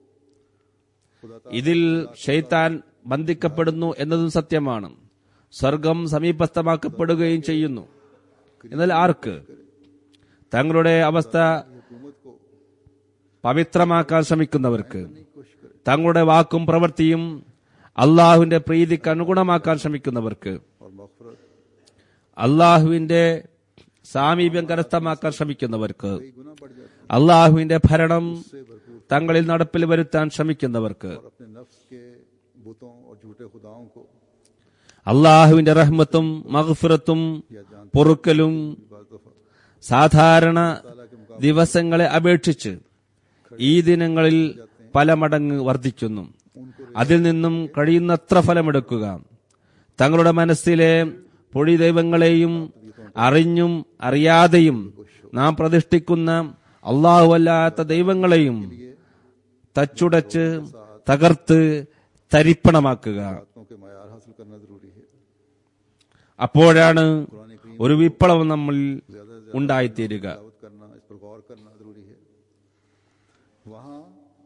खुदा ഇതിൽ ഷെയ്ത്താൻ ബന്ധിക്കപ്പെടുന്നു എന്നതും സത്യമാണ് സ്വർഗം സമീപസ്ഥമാക്കപ്പെടുകയും ചെയ്യുന്നു എന്നാൽ ആർക്ക് തങ്ങളുടെ അവസ്ഥ हुकूमत को പവിത്രമാക്കാൻ ശ്രമിക്കുന്നവർക്ക് की कोशिश करे തങ്ങളുടെ വാക്കും പ്രവൃത്തിയും അള്ളാഹുവിന്റെ പ്രീതിക്ക് അനുഗുണമാക്കാൻ ശ്രമിക്കുന്നവർക്ക് और मफरत അള്ളാഹുവിന്റെ സാമീപ്യം കരസ്ഥമാക്കാൻ ശ്രമിക്കുന്നവർക്ക് कई गुना बढ़ जाती है അള്ളാഹുവിന്റെ ഭരണം उससे भरपूर തങ്ങളിൽ നടപ്പിൽ വരുത്താൻ ശ്രമിക്കുന്നവർക്ക് और अपने नफ्स के बुतों और झूठे खुदाओं को അള്ളാഹുവിന്റെ റഹ്മത്തും മഗ്ഫിറത്തും या जानते പൊറുക്കലും बाज दफा സാധാരണ ताला के मुकाबले ദിവസങ്ങളെ അപേക്ഷിച്ച് ഈ ദിനങ്ങളിൽ പല മടങ്ങ് വർദ്ധിക്കുന്നു അതിൽ നിന്നും കഴിയുന്നത്ര ഫലമെടുക്കുക തങ്ങളുടെ മനസ്സിലെ പൊടി ദൈവങ്ങളെയും അറിഞ്ഞും അറിയാതെയും നാം പ്രതിഷ്ഠിക്കുന്ന അള്ളാഹുവല്ലാത്ത ദൈവങ്ങളെയും തച്ചുടച്ച് തകർത്ത് തരിപ്പണമാക്കുക बातों के मैार हासिल करना जरूरी है അപ്പോഴാണ് ഒരു വിപ്ലവം നമ്മൾ ഉണ്ടായിത്തീരുക दावत करना इस पर गौर करना जरूरी है वहाँ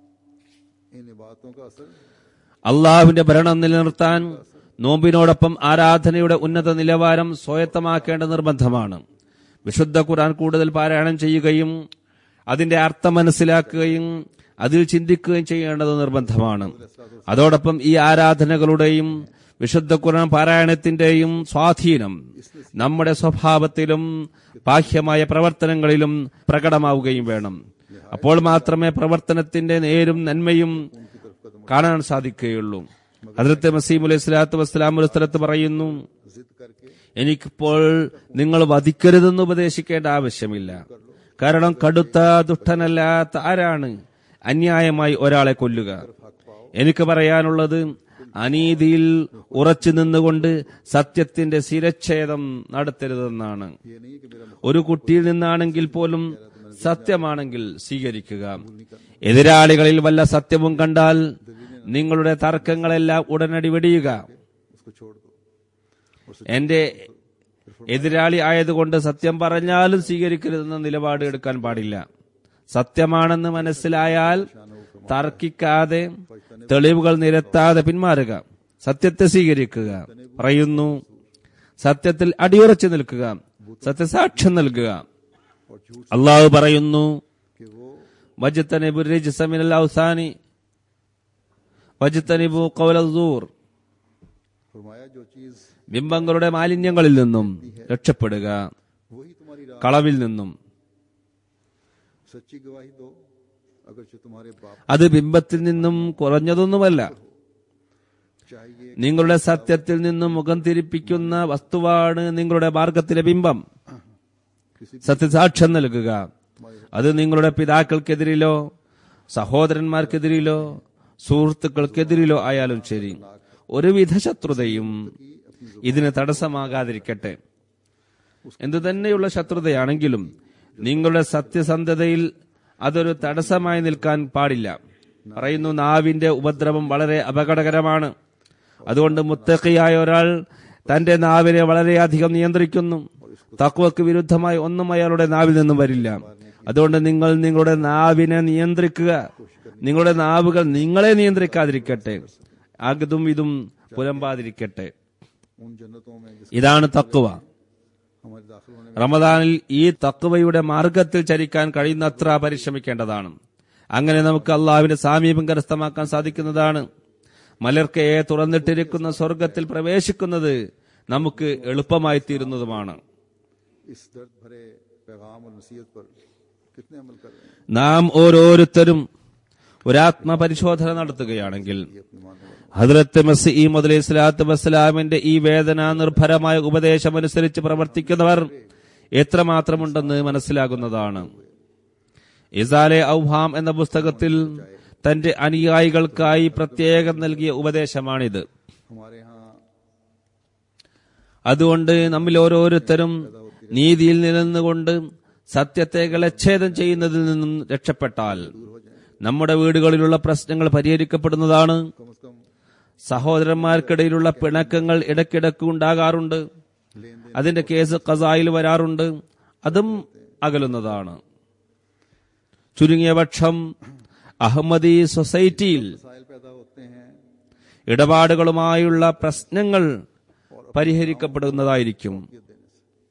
इन बातों का असर അള്ളാഹുവിന്റെ ഭരണം നിലനിർത്താൻ നോമ്പിനോടൊപ്പം ആരാധനയുടെ ഉന്നത നിലവാരം സ്വായത്തമാക്കേണ്ട നിർബന്ധമാണ് വിശുദ്ധ ഖുർആൻ കൂടുതൽ പാരായണം ചെയ്യുകയും അതിന്റെ അർത്ഥം മനസ്സിലാക്കുകയും അതിൽ ചിന്തിക്കുകയും ചെയ്യേണ്ടത് നിർബന്ധമാണ് അതോടൊപ്പം ഈ ആരാധനകളുടെയും വിശുദ്ധ ഖുർആൻ പാരായണത്തിന്റെയും സ്വാധീനം നമ്മുടെ സ്വഭാവത്തിലും ബാഹ്യമായ പ്രവർത്തനങ്ങളിലും പ്രകടമാവുകയും വേണം അപ്പോൾ മാത്രമേ പ്രവർത്തനത്തിന്റെ നേരും നന്മയും കാണാൻ സാധിക്കുകയുള്ളൂ ഹദ്രത്ത് മസീം അലൈഹി സ്വലാത്തു വസ്സലാം ഒരു സ്ഥലത്ത് പറയുന്നു जिद करके എനിക്കിപ്പോൾ നിങ്ങൾ വധിക്കരുതെന്ന് ഉപദേശിക്കേണ്ട ആവശ്യമില്ല കാരണം കടുത്ത ദുഷ്ടനല്ലാത്ത ആരാണ് അന്യായമായി ഒരാളെ കൊല്ലുക എനിക്ക് പറയാനുള്ളത് അനീതിയിൽ ഉറച്ചു നിന്നുകൊണ്ട് സത്യത്തിന്റെ ശിരച്ഛേദം നടത്തരുതെന്നാണ് ये नहीं कि मेरा ഒരു കുട്ടിയിൽ നിന്നാണെങ്കിൽ പോലും സത്യമാണെങ്കിൽ സ്വീകരിക്കുക എതിരാളികളിൽ വല്ല സത്യവും കണ്ടാൽ നിങ്ങളുടെ തർക്കങ്ങളെല്ലാം ഉടനടി വെടിയുക उसको छोड़ दो എന്റെ എതിരാളി ആയതുകൊണ്ട് സത്യം പറഞ്ഞാലും സ്വീകരിക്കരുതെന്ന നിലപാട് എടുക്കാൻ പാടില്ല സത്യമാണെന്ന് മനസ്സിലായാൽ തർക്കിക്കാതെ തെളിവുകൾ നിരത്താതെ പിന്മാറുക സത്യത്തെ സ്വീകരിക്കുക പറയുന്നു സത്യത്തിൽ അടിയുറച്ചു നിൽക്കുക സത്യസാക്ഷ്യം നൽകുക और झूठ അള്ളാഹു പറയുന്നു कि वो വജ്തനിബു റിജ്സ മിനൽ ഔസാനി വജ്തനിബു ഖൗലസൂർ फरमाया जो चीज ബിംബങ്ങളുടെ മാലിന്യങ്ങളിൽ നിന്നും രക്ഷപ്പെടുക वही तुम्हारी राह കളവിൽ നിന്നും सच्ची गवाही दो अगर जो तुम्हारे बाप അത് ബിംബത്തിൽ നിന്നും കുറഞ്ഞതൊന്നുമല്ല चाहिए നിങ്ങളുടെ സത്യത്തിൽ നിന്നും മുഖം തിരിപ്പിക്കുന്ന വസ്തുവാണ് നിങ്ങളുടെ മാർഗത്തിലെ ബിംബം സത്യസാക്ഷ്യം നൽകുക അത് നിങ്ങളുടെ പിതാക്കൾക്കെതിരിലോ സഹോദരന്മാർക്കെതിരിലോ സുഹൃത്തുക്കൾക്കെതിരിലോ ആയാലും ശരി ഒരുവിധ ശത്രുതയും ഇതിന് തടസ്സമാകാതിരിക്കട്ടെ എന്തു തന്നെയുള്ള ശത്രുതയാണെങ്കിലും നിങ്ങളുടെ സത്യസന്ധതയിൽ അതൊരു തടസ്സമായി നിൽക്കാൻ പാടില്ല പറയുന്നു നാവിന്റെ ഉപദ്രവം വളരെ അപകടകരമാണ് അതുകൊണ്ട് മുത്തഖിയായ ഒരാൾ തന്റെ നാവിനെ വളരെയധികം നിയന്ത്രിക്കുന്നു തക്വക്ക് വിരുദ്ധമായി ഒന്നും അയാളുടെ നാവിൽ നിന്നും വരില്ല അതുകൊണ്ട് നിങ്ങൾ നിങ്ങളുടെ നാവിനെ നിയന്ത്രിക്കുക നിങ്ങളുടെ നാവുകൾ നിങ്ങളെ നിയന്ത്രിക്കാതിരിക്കട്ടെ അകതും ഇതും പുലമ്പാതിരിക്കട്ടെ उन जन्नतों में जिस ഇതാണ് തക്കുവ हमारे दाखिल होने റമദാനിൽ ഈ തക്കുവയുടെ മാർഗത്തിൽ ചരിക്കാൻ കഴിയുന്നത്ര പരിശ്രമിക്കേണ്ടതാണ് അങ്ങനെ നമുക്ക് അള്ളാഹുവിന്റെ സാമീപ്യം കരസ്ഥമാക്കാൻ സാധിക്കുന്നതാണ് മലർക്കയെ തുറന്നിട്ടിരിക്കുന്ന സ്വർഗത്തിൽ പ്രവേശിക്കുന്നത് നമുക്ക് എളുപ്പമായി തീരുന്നതുമാണ് इस दर्द भरे पैगाम और नसीहत पर कितने अमल कर रहे हैं നാം ഓരോരുത്തരും ഒരാത്മപരിശോധന നടത്തുകയാണെങ്കിൽ ये अपने मानने वाले ഹദ്രത്ത് മസീം അലൈഹി സ്വലാത്തു വസ്സലാമിന്റെ ഈ വേദന നിർഭരമായ ഉപദേശമനുസരിച്ച് പ്രവർത്തിക്കുന്നവർ എത്രമാത്രമുണ്ടെന്ന് മനസ്സിലാകുന്നതാണ് ഇസാലെ ഔഹാം എന്ന പുസ്തകത്തിൽ തന്റെ അനുയായികൾക്കായി പ്രത്യേകം നൽകിയ ഉപദേശമാണിത് हमारे यहाँ അതുകൊണ്ട് നമ്മിൽ ഓരോരുത്തരും നീതിയിൽ നിലനിന്നുകൊണ്ട് സത്യത്തെ കളച്ഛേദം ചെയ്യുന്നതിൽ നിന്നും രക്ഷപ്പെട്ടാൽ നമ്മുടെ വീടുകളിലുള്ള പ്രശ്നങ്ങൾ പരിഹരിക്കപ്പെടുന്നതാണ് कम से कम സഹോദരന്മാർക്കിടയിലുള്ള പിണക്കങ്ങൾ ഇടയ്ക്കിടയ്ക്ക് ഉണ്ടാകാറുണ്ട് लेन देन അതിന്റെ കേസ് കസായിൽ വരാറുണ്ട് അതും അകലുന്നതാണ് ചുരുങ്ങിയ പക്ഷം അഹമ്മദി സൊസൈറ്റിയിൽ मसाइल पैदा होते हैं ഇടപാടുകളുമായുള്ള പ്രശ്നങ്ങൾ പരിഹരിക്കപ്പെടുന്നതായിരിക്കും ये देने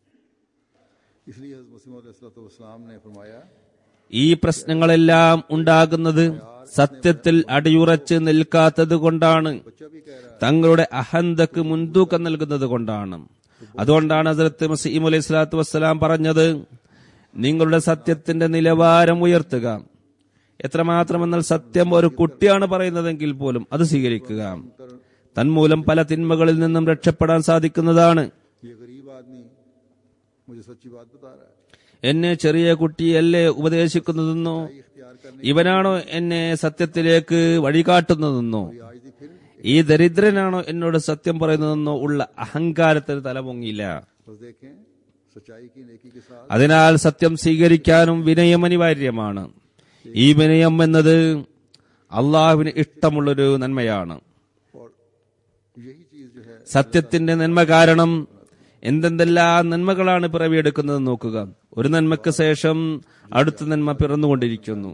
से इसलिए हज़रत मसीह वसलाम ने फरमाया ഈ പ്രശ്നങ്ങളെല്ലാം ഉണ്ടാകുന്നത് സത്യത്തിൽ അടിയുറച്ച് നിൽക്കാത്തത് കൊണ്ടാണ് बच्चा भी कह रहा തങ്ങളുടെ അഹന്തക്ക് മുൻതൂക്കം നൽകുന്നത് കൊണ്ടാണ് അതുകൊണ്ടാണ് ഹസരത്ത് മസീം അലൈഹി സ്വലാത്തു വസ്സലാം പറഞ്ഞത് നിങ്ങളുടെ സത്യത്തിന്റെ നിലവാരം ഉയർത്തുക എത്രമാത്രമെന്നാൽ സത്യം ഒരു കുട്ടിയാണ് പറയുന്നതെങ്കിൽ പോലും അത് സ്വീകരിക്കുക തന്മൂലം പല തിന്മകളിൽ നിന്നും രക്ഷപ്പെടാൻ സാധിക്കുന്നതാണ് ये गरीब आदमी मुझे सच्ची बात बता रहा है എന്നെ ചെറിയ കുട്ടിയല്ലേ ഉപദേശിക്കുന്നതെന്നോ इख्तियार करने ഇവനാണോ എന്നെ സത്യത്തിലേക്ക് വഴികാട്ടുന്നതെന്നോ की आज दी फिर ഈ ദരിദ്രനാണോ എന്നോട് സത്യം പറയുന്നതെന്നോ ഉള്ള അഹങ്കാരത്തിന് തലപൊങ്ങിയില്ല बस देखें सच्चाई की नेकी के साथ അതിനാൽ സത്യം സ്വീകരിക്കാനും വിനയം അനിവാര്യമാണ് ഈ വിനയം എന്നത് അള്ളാഹുവിന് ഇഷ്ടമുള്ളൊരു നന്മയാണ് और यही चीज जो है സത്യത്തിന്റെ നന്മ കാരണം എന്തെന്തെല്ലാം നന്മകളാണ് പിറവിയെടുക്കുന്നത് നോക്കുക ഒരു നന്മയ്ക്ക് ശേഷം അടുത്ത നന്മ പിറന്നുകൊണ്ടിരിക്കുന്നു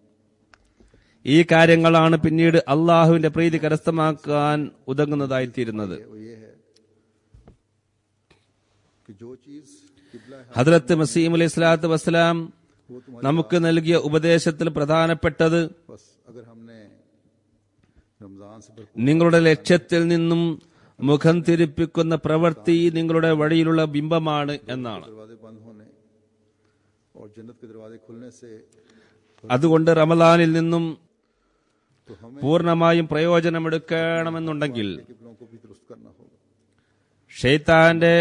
ഈ കാര്യങ്ങളാണ് പിന്നീട് അള്ളാഹുവിന്റെ പ്രീതി കരസ്ഥമാക്കാൻ ഉതകുന്നതായിത്തീരുന്നത് वो ये है कि जो चीज किबला है ഹദ്രത്ത് മസീം അലൈഹി സ്വലാത്തു വസ്സലാം वो तुम्हारे നമുക്ക് നൽകിയ ഉപദേശത്തിൽ പ്രധാനപ്പെട്ടത് बस अगर हमने रमजान से भरपूर നിങ്ങളുടെ ലക്ഷ്യത്തിൽ നിന്നും മുഖം തിരിപ്പിക്കുന്ന പ്രവൃത്തി നിങ്ങളുടെ വഴിയിലുള്ള ബിംബമാണ് എന്നാണ് दरवाजे बंद होने और जन्नत के दरवाजे खुलने से അതുകൊണ്ട് റമദാനിൽ നിന്നും तो हमें പൂർണ്ണമായും പ്രയോജനമെടുക്കണമെന്നുണ്ടെങ്കിൽ किबलों को भी दुरुस्त करना होगा ഷെയ്ത്താന്റെ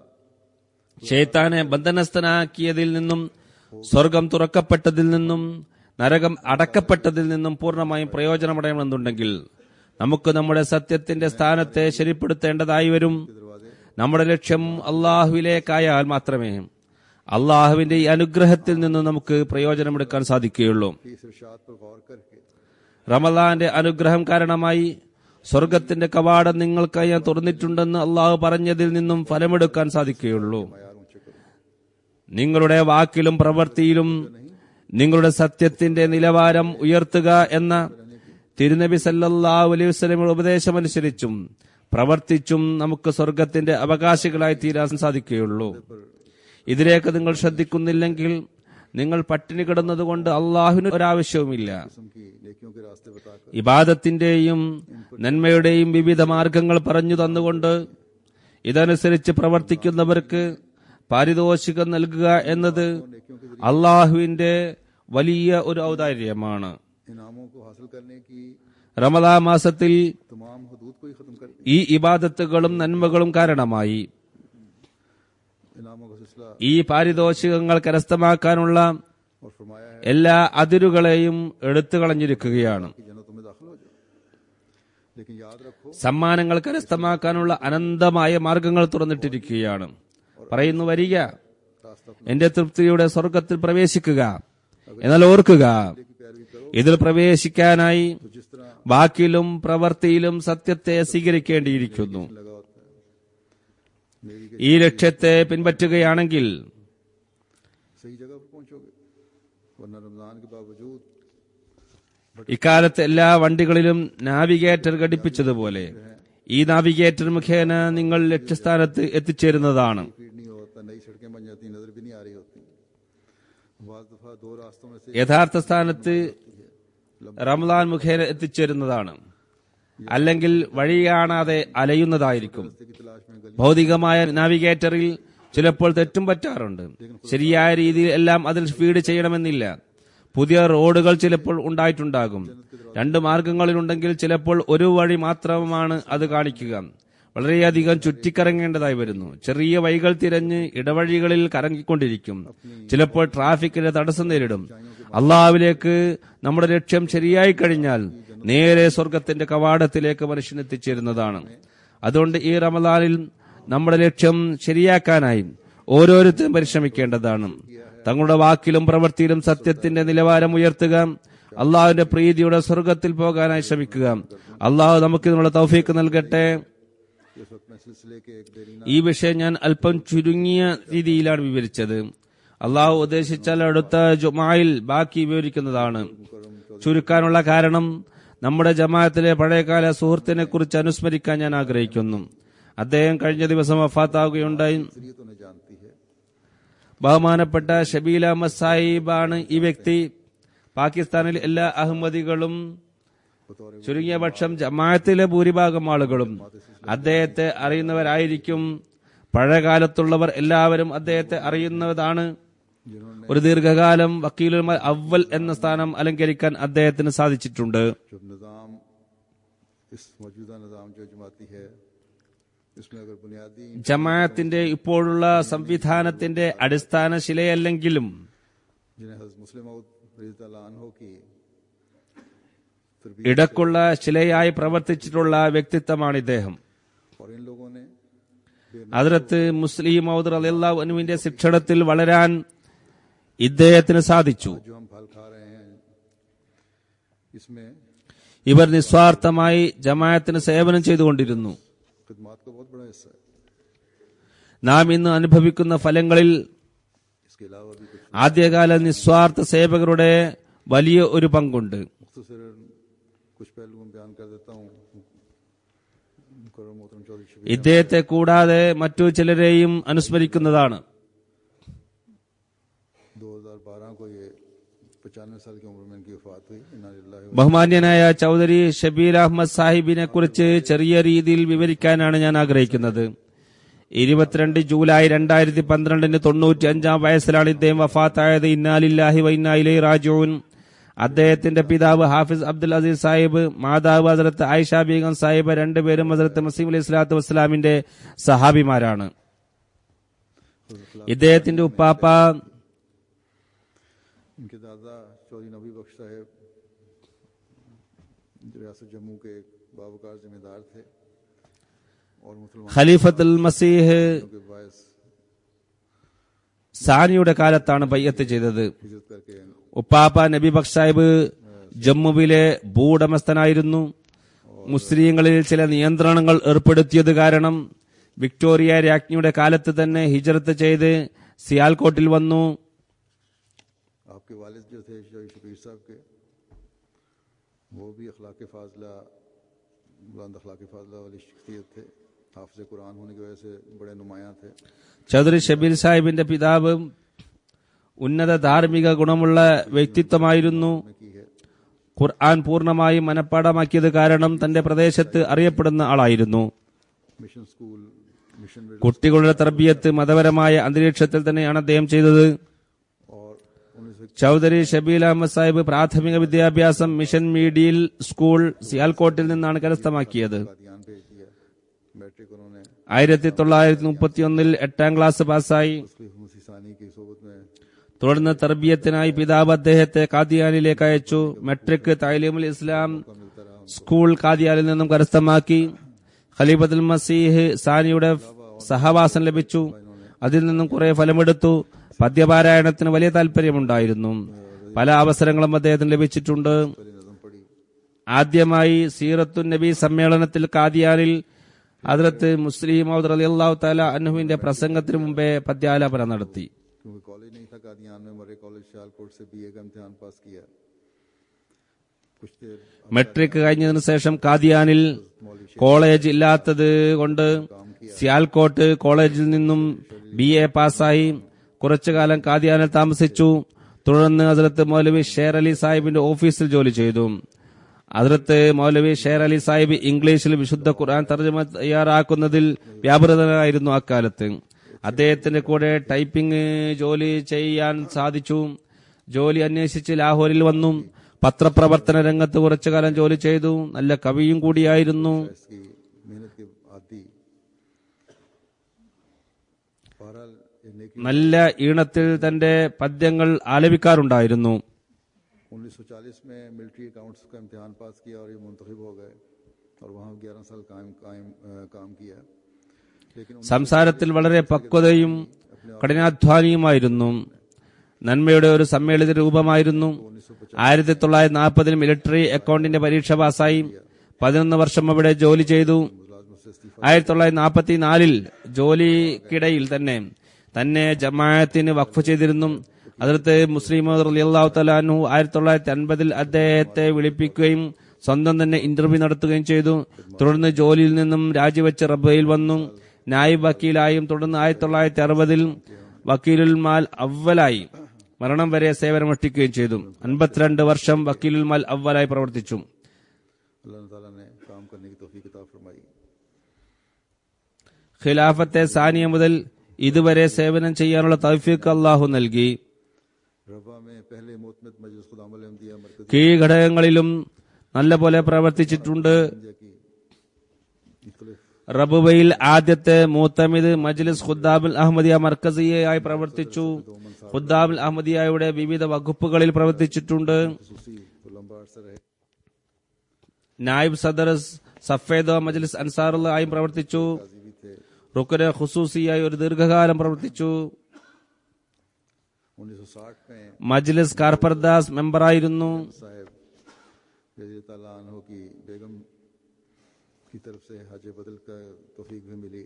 ഷെയ്ത്താനെ ബന്ധനസ്ഥനാക്കിയതിൽ നിന്നും സ്വർഗം തുറക്കപ്പെട്ടതിൽ നിന്നും നരകം അടക്കപ്പെട്ടതിൽ നിന്നും പൂർണ്ണമായും പ്രയോജനമടയണമെന്നുണ്ടെങ്കിൽ നമുക്ക് നമ്മുടെ സത്യത്തിന്റെ സ്ഥാനത്തെ ശരിപ്പെടുത്തേണ്ടതായി വരും നമ്മുടെ ലക്ഷ്യം അള്ളാഹുവിലേക്കായാൽ മാത്രമേ അള്ളാഹുവിന്റെ ഈ അനുഗ്രഹത്തിൽ നിന്ന് നമുക്ക് പ്രയോജനമെടുക്കാൻ സാധിക്കുകയുള്ളൂ कि इस इरशाद पर गौर करके റമലാന്റെ അനുഗ്രഹം കാരണമായി സ്വർഗത്തിന്റെ കവാടം നിങ്ങൾക്കായി ഞാൻ തുറന്നിട്ടുണ്ടെന്ന് അള്ളാഹു പറഞ്ഞതിൽ നിന്നും ഫലമെടുക്കാൻ സാധിക്കുകയുള്ളൂ यार ऊंचे करो നിങ്ങളുടെ വാക്കിലും പ്രവൃത്തിയിലും നിങ്ങളുടെ സത്യത്തിന്റെ നിലവാരം ഉയർത്തുക എന്ന തിരുനബി സല്ലല്ലാഹു അലൈഹി വസല്ലമയുടെ ഉപദേശമനുസരിച്ചും പ്രവർത്തിച്ചും നമുക്ക് സ്വർഗത്തിന്റെ അവകാശികളായി തീരാൻ സാധിക്കുകയുള്ളൂ ഇതിലേക്ക് നിങ്ങൾ ശ്രദ്ധിക്കുന്നില്ലെങ്കിൽ നിങ്ങൾ പട്ടിണി കിടന്നതുകൊണ്ട് അള്ളാഹുവിന് ഒരാവശ്യവുമില്ല किस्म की नेकियों के रास्ते बताकर ഇബാദത്തിന്റെയും നന്മയുടെയും വിവിധ മാർഗങ്ങൾ പറഞ്ഞു തന്നുകൊണ്ട് ഇതനുസരിച്ച് പ്രവർത്തിക്കുന്നവർക്ക് പാരിതോഷികം നൽകുക എന്നത് അള്ളാഹുവിന്റെ വലിയ ഒരു ഔദാര്യമാണ് इनामों को हासिल करने की റമദാ മാസത്തിൽ तमाम हदूद को ही खत्म कर दिया ഈ ഇബാദത്തുകളും നന്മകളും കാരണമായി इनामों का सिलसिला ഈ പാരിതോഷികങ്ങൾ കരസ്ഥമാക്കാനുള്ള और फरमाया है എല്ലാ അതിരുകളെയും എടുത്തു കളഞ്ഞിരിക്കുകയാണ് कि जन्नतों में दाखिल हो जाओ लेकिन याद रखो സമ്മാനങ്ങൾ കരസ്ഥമാക്കാനുള്ള അനന്തമായ മാർഗങ്ങൾ തുറന്നിട്ടിരിക്കുകയാണ് പറയുന്നു വരിക रास्ता എന്റെ തൃപ്തിയുടെ സ്വർഗത്തിൽ പ്രവേശിക്കുക എന്നാൽ ഓർക്കുക की पैरवी करो ഇതിൽ പ്രവേശിക്കാനായി तो जिस तरह വാക്കിലും പ്രവൃത്തിയിലും സത്യത്തെ സ്വീകരിക്കേണ്ടിയിരിക്കുന്നു लगा होता है मेरी के ഈ ലക്ഷ്യത്തെ പിൻപറ്റുകയാണെങ്കിൽ सही जगह पर पहुंचोगे वरना रमजान के बावजूद ഇക്കാലത്ത് എല്ലാ വണ്ടികളിലും നാവിഗേറ്റർ ഘടിപ്പിച്ചതുപോലെ ഈ നാവിഗേറ്റർ മുഖേന നിങ്ങൾ ലക്ഷ്യസ്ഥാനത്ത് എത്തിച്ചേരുന്നതാണ് फीड नहीं होता नई सड़कें बन जाती नजर भी नहीं आ रही होती बाज दफा दो रास्तों में से യഥാർത്ഥ സ്ഥാനത്ത് റംലാൻ മുഖേന എത്തിച്ചേരുന്നതാണ് അല്ലെങ്കിൽ വഴി കാണാതെ അലയുന്നതായിരിക്കും रास्ते की तलाश में गली ഭൗതികമായ നാവിഗേറ്ററിൽ ചിലപ്പോൾ തെറ്റും പറ്റാറുണ്ട് ശരിയായ രീതിയിൽ എല്ലാം അതിൽ ഫീഡ് ചെയ്യണമെന്നില്ല പുതിയ റോഡുകൾ ചിലപ്പോൾ ഉണ്ടായിട്ടുണ്ടാകും രണ്ട് മാർഗങ്ങളിലുണ്ടെങ്കിൽ ചിലപ്പോൾ ഒരു വഴി മാത്രമാണ് അത് കാണിക്കുക വളരെയധികം ചുറ്റിക്കറങ്ങേണ്ടതായി വരുന്നു ചെറിയ വഴികൾ തിരഞ്ഞ് ഇടവഴികളിൽ കറങ്ങിക്കൊണ്ടിരിക്കും ചിലപ്പോൾ ട്രാഫിക്കിന് തടസ്സം നേരിടും അള്ളാഹുവിലേക്ക് നമ്മുടെ ലക്ഷ്യം ശരിയായി കഴിഞ്ഞാൽ നേരെ സ്വർഗത്തിന്റെ കവാടത്തിലേക്ക് മനുഷ്യൻ എത്തിച്ചേരുന്നതാണ് അതുകൊണ്ട് ഈ റമദാനിൽ നമ്മുടെ ലക്ഷ്യം ശരിയാക്കാനായി ഓരോരുത്തരും പരിശ്രമിക്കേണ്ടതാണ് തങ്ങളുടെ വാക്കിലും പ്രവൃത്തിയിലും സത്യത്തിന്റെ നിലവാരം ഉയർത്തുക അള്ളാഹുവിന്റെ പ്രീതിയുടെ സ്വർഗത്തിൽ പോകാനായി ശ്രമിക്കുക അള്ളാഹു നമുക്ക് ഇതിനുള്ള തൗഫീക്ക് നൽകട്ടെ इस वक्त मैं सिलसिले के एक देरीना ഈ വിഷയം ഞാൻ അല്പം ചുരുങ്ങിയ രീതിയിലാണ് വിവരിച്ചത് അള്ളാഹു ഉദ്ദേശിച്ചാൽ അടുത്ത ജുമായിൽ ബാക്കി വിവരിക്കുന്നതാണ് ചുരുക്കാനുള്ള കാരണം നമ്മുടെ ജമാഅത്തിലെ പഴയകാല സുഹൃത്തിനെ കുറിച്ച് അനുസ്മരിക്കാൻ ഞാൻ ആഗ്രഹിക്കുന്നു അദ്ദേഹം കഴിഞ്ഞ ദിവസം വഫാത്താവുകയുണ്ടായി शरीयत उन्हें जानती है ബഹുമാനപ്പെട്ട ഷബീൽ അഹമ്മദ് സാഹിബാണ് ഈ വ്യക്തി പാകിസ്ഥാനിൽ എല്ലാ അഹമ്മദികളും बतौर ചുരുങ്ങിയ പക്ഷം ജമാഅത്തിലെ ഭൂരിഭാഗം ആളുകളും അദ്ദേഹത്തെ അറിയുന്നവരായിരിക്കും പഴയകാലത്തുള്ളവർ എല്ലാവരും അദ്ദേഹത്തെ അറിയുന്നതാണ് जिन्होंने ഒരു ദീർഘകാലം വക്കീലുൽ അവൽ എന്ന സ്ഥാനം അലങ്കരിക്കാൻ അദ്ദേഹത്തിന് സാധിച്ചിട്ടുണ്ട് जब निज़ाम इस मौजूदा निज़ाम जो जमाती है इसमें अगर बुनियादी ജമാഅത്തിന്റെ ഇപ്പോഴുള്ള സംവിധാനത്തിന്റെ അടിസ്ഥാന ശിലയല്ലെങ്കിലും जिन्हें हज़रत मुस्लिम हो की तरबियत ഇടക്കുള്ള ശിലയായി പ്രവർത്തിച്ചിട്ടുള്ള വ്യക്തിത്വമാണ് ഇദ്ദേഹം और इन लोगों ने അതിർത്ത് മുസ്ലിം ഔദർ അലിയല്ലാഹു അനുവിന്റെ ശിക്ഷണത്തിൽ വളരാൻ ഇദ്ദേഹത്തിന് സാധിച്ചു जो हम फल खा रहे हैं इसमें ഇവർ നിസ്വാർത്ഥമായി ജമാഅത്തിന് സേവനം ചെയ്തുകൊണ്ടിരുന്നു खिदमात का बहुत बड़ा हिस्सा है നാം ഇന്ന് അനുഭവിക്കുന്ന ഫലങ്ങളിൽ इसके अलावा भी कुछ ആദ്യകാല നിസ്വാർത്ഥ സേവകരുടെ വലിയ ഒരു പങ്കുണ്ട് मुख्तर कुछ पहलू में बयान कर देता हूँ मुकर्रम मोहतरम चौधरी शबीर ഇദ്ദേഹത്തെ കൂടാതെ മറ്റു ചിലരെയും അനുസ്മരിക്കുന്നതാണ് 2012 को ये पचानवे साल की उम्र में इनकी वफात हुई इन्ना लिल्लाहि व ബഹുമാന്യനായ ചൗധരി ഷബീർ അഹമ്മദ് സാഹിബിനെ കുറിച്ച് ചെറിയ രീതിയിൽ വിവരിക്കാനാണ് ഞാൻ ആഗ്രഹിക്കുന്നത് ഇരുപത്തിരണ്ട് ജൂലൈ രണ്ടായിരത്തി പന്ത്രണ്ടിന് തൊണ്ണൂറ്റി അഞ്ചാം വയസ്സിലാണ് ഇദ്ദേഹം വഫാത്തായത് ഇന്നാലില്ലാഹി വൈന്നായിലേ റാജുൻ അദ്ദേഹത്തിന്റെ പിതാവ് ഹാഫിസ് അബ്ദുൽ അസീസ് സാഹിബ് മാതാവ് ഹസരത്ത് ആയിഷ ബീഗം സാഹിബ് രണ്ടുപേരും ഹസരത്ത് മസീം അലൈഹി സ്വലാത്തു വസ്സലാമിന്റെ സഹാബിമാരാണ് ഇദ്ദേഹത്തിന്റെ ഉപ്പാപ്പ इनके दादा चौधरी नबी बख्श साहब रियासत जम्मू के एक बावकार जिम्मेदार थे और मुसलमानों ഖലീഫത്തുൽ മസീഹ് के बायस സാനിയുടെ കാലത്താണ് ബയ്യത്ത് ചെയ്തത് हिजरत करके ഉപ്പാപ്പ നബി ബക്ഷ് സാഹിബ് ജമ്മുവിലെ ഭൂവുടമസ്ഥനായിരുന്നു മുസ്ലിങ്ങളിൽ ചില നിയന്ത്രണങ്ങൾ ഏർപ്പെടുത്തിയത് കാരണം വിക്ടോറിയ രാജ്ഞിയുടെ കാലത്ത് തന്നെ ഹിജറത്ത് ചെയ്ത് സിയാൽകോട്ടിൽ വന്നു आपके वालिद जो थे शौरी शबीर साहब के वो भी अखलाक फाजला बुलंद अखलाक फाजला वाली शख्सियत थे हाफिज कुरान होने की वजह से बड़े नुमायाँ थे ചൗധരി ഷബീർ സാഹിബിന്റെ പിതാവ് ഉന്നത ധാർമ്മിക ഗുണമുള്ള വ്യക്തിത്വമായിരുന്നു में की है ഖുർആൻ പൂർണ്ണമായും മനഃപ്പാടമാക്കിയത് കാരണം തന്റെ പ്രദേശത്ത് അറിയപ്പെടുന്ന ആളായിരുന്നു मिशन स्कूल मिशन मिडल കുട്ടികളുടെ തർബിയത്ത് മതപരമായ അന്തരീക്ഷത്തിൽ തന്നെയാണ് അദ്ദേഹം ചെയ്തത് और उन्नीस ചൌധരി ഷബീൽ അഹമ്മദ് സാഹിബ് പ്രാഥമിക വിദ്യാഭ്യാസം മിഷൻ മീഡിയൽ സ്കൂൾ സിയാൽകോട്ടിൽ നിന്നാണ് കരസ്ഥമാക്കിയത് कादियान भेज दिया मैट्रिक उन्होंने ആയിരത്തി തൊള്ളായിരത്തി മുപ്പത്തിയൊന്നിൽ എട്ടാം ക്ലാസ് പാസ്സായി मुस्लिम मुसीसानी की सोबत में തുടർന്ന് തർബിയത്തിനായി പിതാവ് അദ്ദേഹത്തെ കാദിയാനിലേക്ക് അയച്ചു മെട്രിക് താലീമുൽ ഇസ്ലാം मिलता रहा സ്കൂൾ കാദിയാനിൽ നിന്നും കരസ്ഥമാക്കി ഖലീഫത്തുൽ മസീഹ് സാനിയുടെ സഹവാസം ലഭിച്ചു അതിൽ നിന്നും കുറെ ഫലമെടുത്തു പദ്യപാരായണത്തിന് വലിയ താല്പര്യമുണ്ടായിരുന്നു പല അവസരങ്ങളും അദ്ദേഹത്തിന് ലഭിച്ചിട്ടുണ്ട് पहले नजम पढ़ी ആദ്യമായി സീറത്തു നബി സമ്മേളനത്തിൽ കാദിയാനിൽ അതിർത്ത് മുസ്ലിം അള്ളാഹു താല അന്നുവിന്റെ പ്രസംഗത്തിന് മുമ്പേ പദ്യാലാപനം നടത്തി क्योंकि कॉलेज नहीं था कादियान में मरे कॉलेज सियालकोट से बीए का इम्तिहान पास किया कुछ देर മെട്രിക് കഴിഞ്ഞതിനു ശേഷം കാദിയാനിൽ കോളേജ് ഇല്ലാത്തത് കൊണ്ട് സിയാൽകോട്ട് കോളേജിൽ നിന്നും ബി എ പാസ്സായി കുറച്ചുകാലം കാദിയാനിൽ താമസിച്ചു തുടർന്ന് ഹസരത്ത് മൗലവി ഷേർ അലി സാഹിബിന്റെ ഓഫീസിൽ ജോലി ചെയ്തു ഹസരത്ത് മൗലവി ഷേർ അലി സാഹിബ് ഇംഗ്ലീഷിൽ വിശുദ്ധ ഖുർആൻ തർജ്ജമ തയ്യാറാക്കുന്നതിൽ വ്യാപൃതനായിരുന്നു അക്കാലത്ത് അദ്ദേഹത്തിന്റെ കൂടെ ടൈപ്പിംഗ് ജോലി ചെയ്യാൻ സാധിച്ചു ജോലി അന്വേഷിച്ച് ലാഹോറിൽ വന്നു പത്രപ്രവർത്തന രംഗത്ത് കുറച്ചുകാലം ജോലി ചെയ്തു നല്ല കവിയും കൂടിയായിരുന്നു इसकी मेहनत के आदि बहरहाल ये नेकी നല്ല ഈണത്തിൽ തന്റെ പദ്യങ്ങൾ ആലപിക്കാറുണ്ടായിരുന്നു 1940 में मिलिट्री अकाउंट्स का इम्तिहान पास किया और ये मुंतखब हो गए और वहाँ 11 साल कायम कायम अ, काम किया लेकिन സംസാരത്തിൽ വളരെ പക്വതയും കഠിനാധ്വാനിയുമായിരുന്നു നന്മയുടെ ഒരു സമ്മേളിത രൂപമായിരുന്നു ആയിരത്തി തൊള്ളായിരത്തി നാൽപ്പതിൽ മിലിറ്ററി അക്കൗണ്ടിന്റെ പരീക്ഷ പാസായി പതിനൊന്ന് വർഷം അവിടെ ജോലി ചെയ്തു मुलाजमत से इस्तीफा ആയിരത്തി തൊള്ളായിരത്തി നാൽപ്പത്തിനാലിൽ ജോലിക്കിടയിൽ തന്നെ തന്നെ ജമാഅത്തിന് വഖഫ് ചെയ്തിരുന്നു അതിർത്ത് മുസ്ലിം അള്ളാഹു തലാനു ആയിരത്തി തൊള്ളായിരത്തി അൻപതിൽ അദ്ദേഹത്തെ വിളിപ്പിക്കുകയും സ്വന്തം തന്നെ ഇന്റർവ്യൂ നടത്തുകയും ചെയ്തു തുടർന്ന് ജോലിയിൽ നിന്നും രാജിവെച്ച് റബ്ബയിൽ വന്നു നായിബ് വക്കീലായും തുടർന്ന് ആയിരത്തി തൊള്ളായിരത്തി അറുപതിൽ വക്കീലുൽ മാൽ അവലായി മരണം വരെ സേവനമനുഷ്ഠിക്കുകയും ചെയ്തു അൻപത്തിരണ്ട് വർഷം വക്കീലുൽ മാൽ അവലായി പ്രവർത്തിച്ചു अल्लाह ताला ने काम करने की तौफीक अता फरमाई ഖിലാഫത്തെ സാനിയ മുതൽ ഇതുവരെ സേവനം ചെയ്യാനുള്ള തൗഫീഖ് അള്ളാഹു നൽകി रबा में पहले मोतमद मजलिस खुदाम अहमदिया मरकजी കീഴ്ഘടകങ്ങളിലും നല്ലപോലെ പ്രവർത്തിച്ചിട്ടുണ്ട് इंडिया की मुख्तलिफ റബുവയിൽ ആദ്യത്തെ മൂത്തമിത് മജ്ലിസ് ഖുദ്ദാബുൽ അഹമ്മദിയ മർക്കസിയായി പ്രവർത്തിച്ചു ഖുദ്ദാബുൽ അഹമ്മദിയയുടെ വിവിധ വകുപ്പുകളിൽ പ്രവർത്തിച്ചിട്ടുണ്ട് खसूसी तो लंबा अरसा रहे നായിബ് സദർ സഫേദ മജ്ലിസ് അൻസാറുള്ളായും പ്രവർത്തിച്ചു काजी भी थे റുക്കന് ഖുസൂസിയായി ഒരു ദീർഘകാലം പ്രവർത്തിച്ചു 1960 में മജ്ലിസ് കാർപർദാസ് മെമ്പറായിരുന്നു साहब रजी ताला अन्हो की बेगम की तरफ से हज बदल का तौफीक भी मिली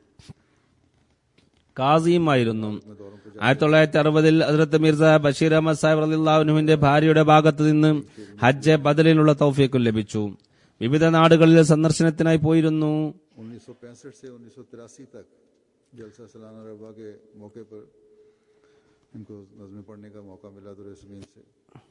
കാസിയുമായിരുന്നു मैं दौरों पर ആയിരത്തി തൊള്ളായിരത്തി അറുപതിൽ അതിർത്ത് മിർസ ബഷീർ അഹമ്മദ് സാഹിബ് അലിള്ളാഹുനുവിന്റെ ഭാര്യയുടെ ഭാഗത്ത് നിന്ന് ഹജ്ജ് ബദലിനുള്ള തൗഫീഖും ലഭിച്ചു വിവിധ നാടുകളിൽ സന്ദർശനത്തിനായി പോയിരുന്നു 1965 से 1983 तक जलसा सालाना रबा के मौके पर इनको नज़में पढ़ने का मौका मिला दुरसमीन से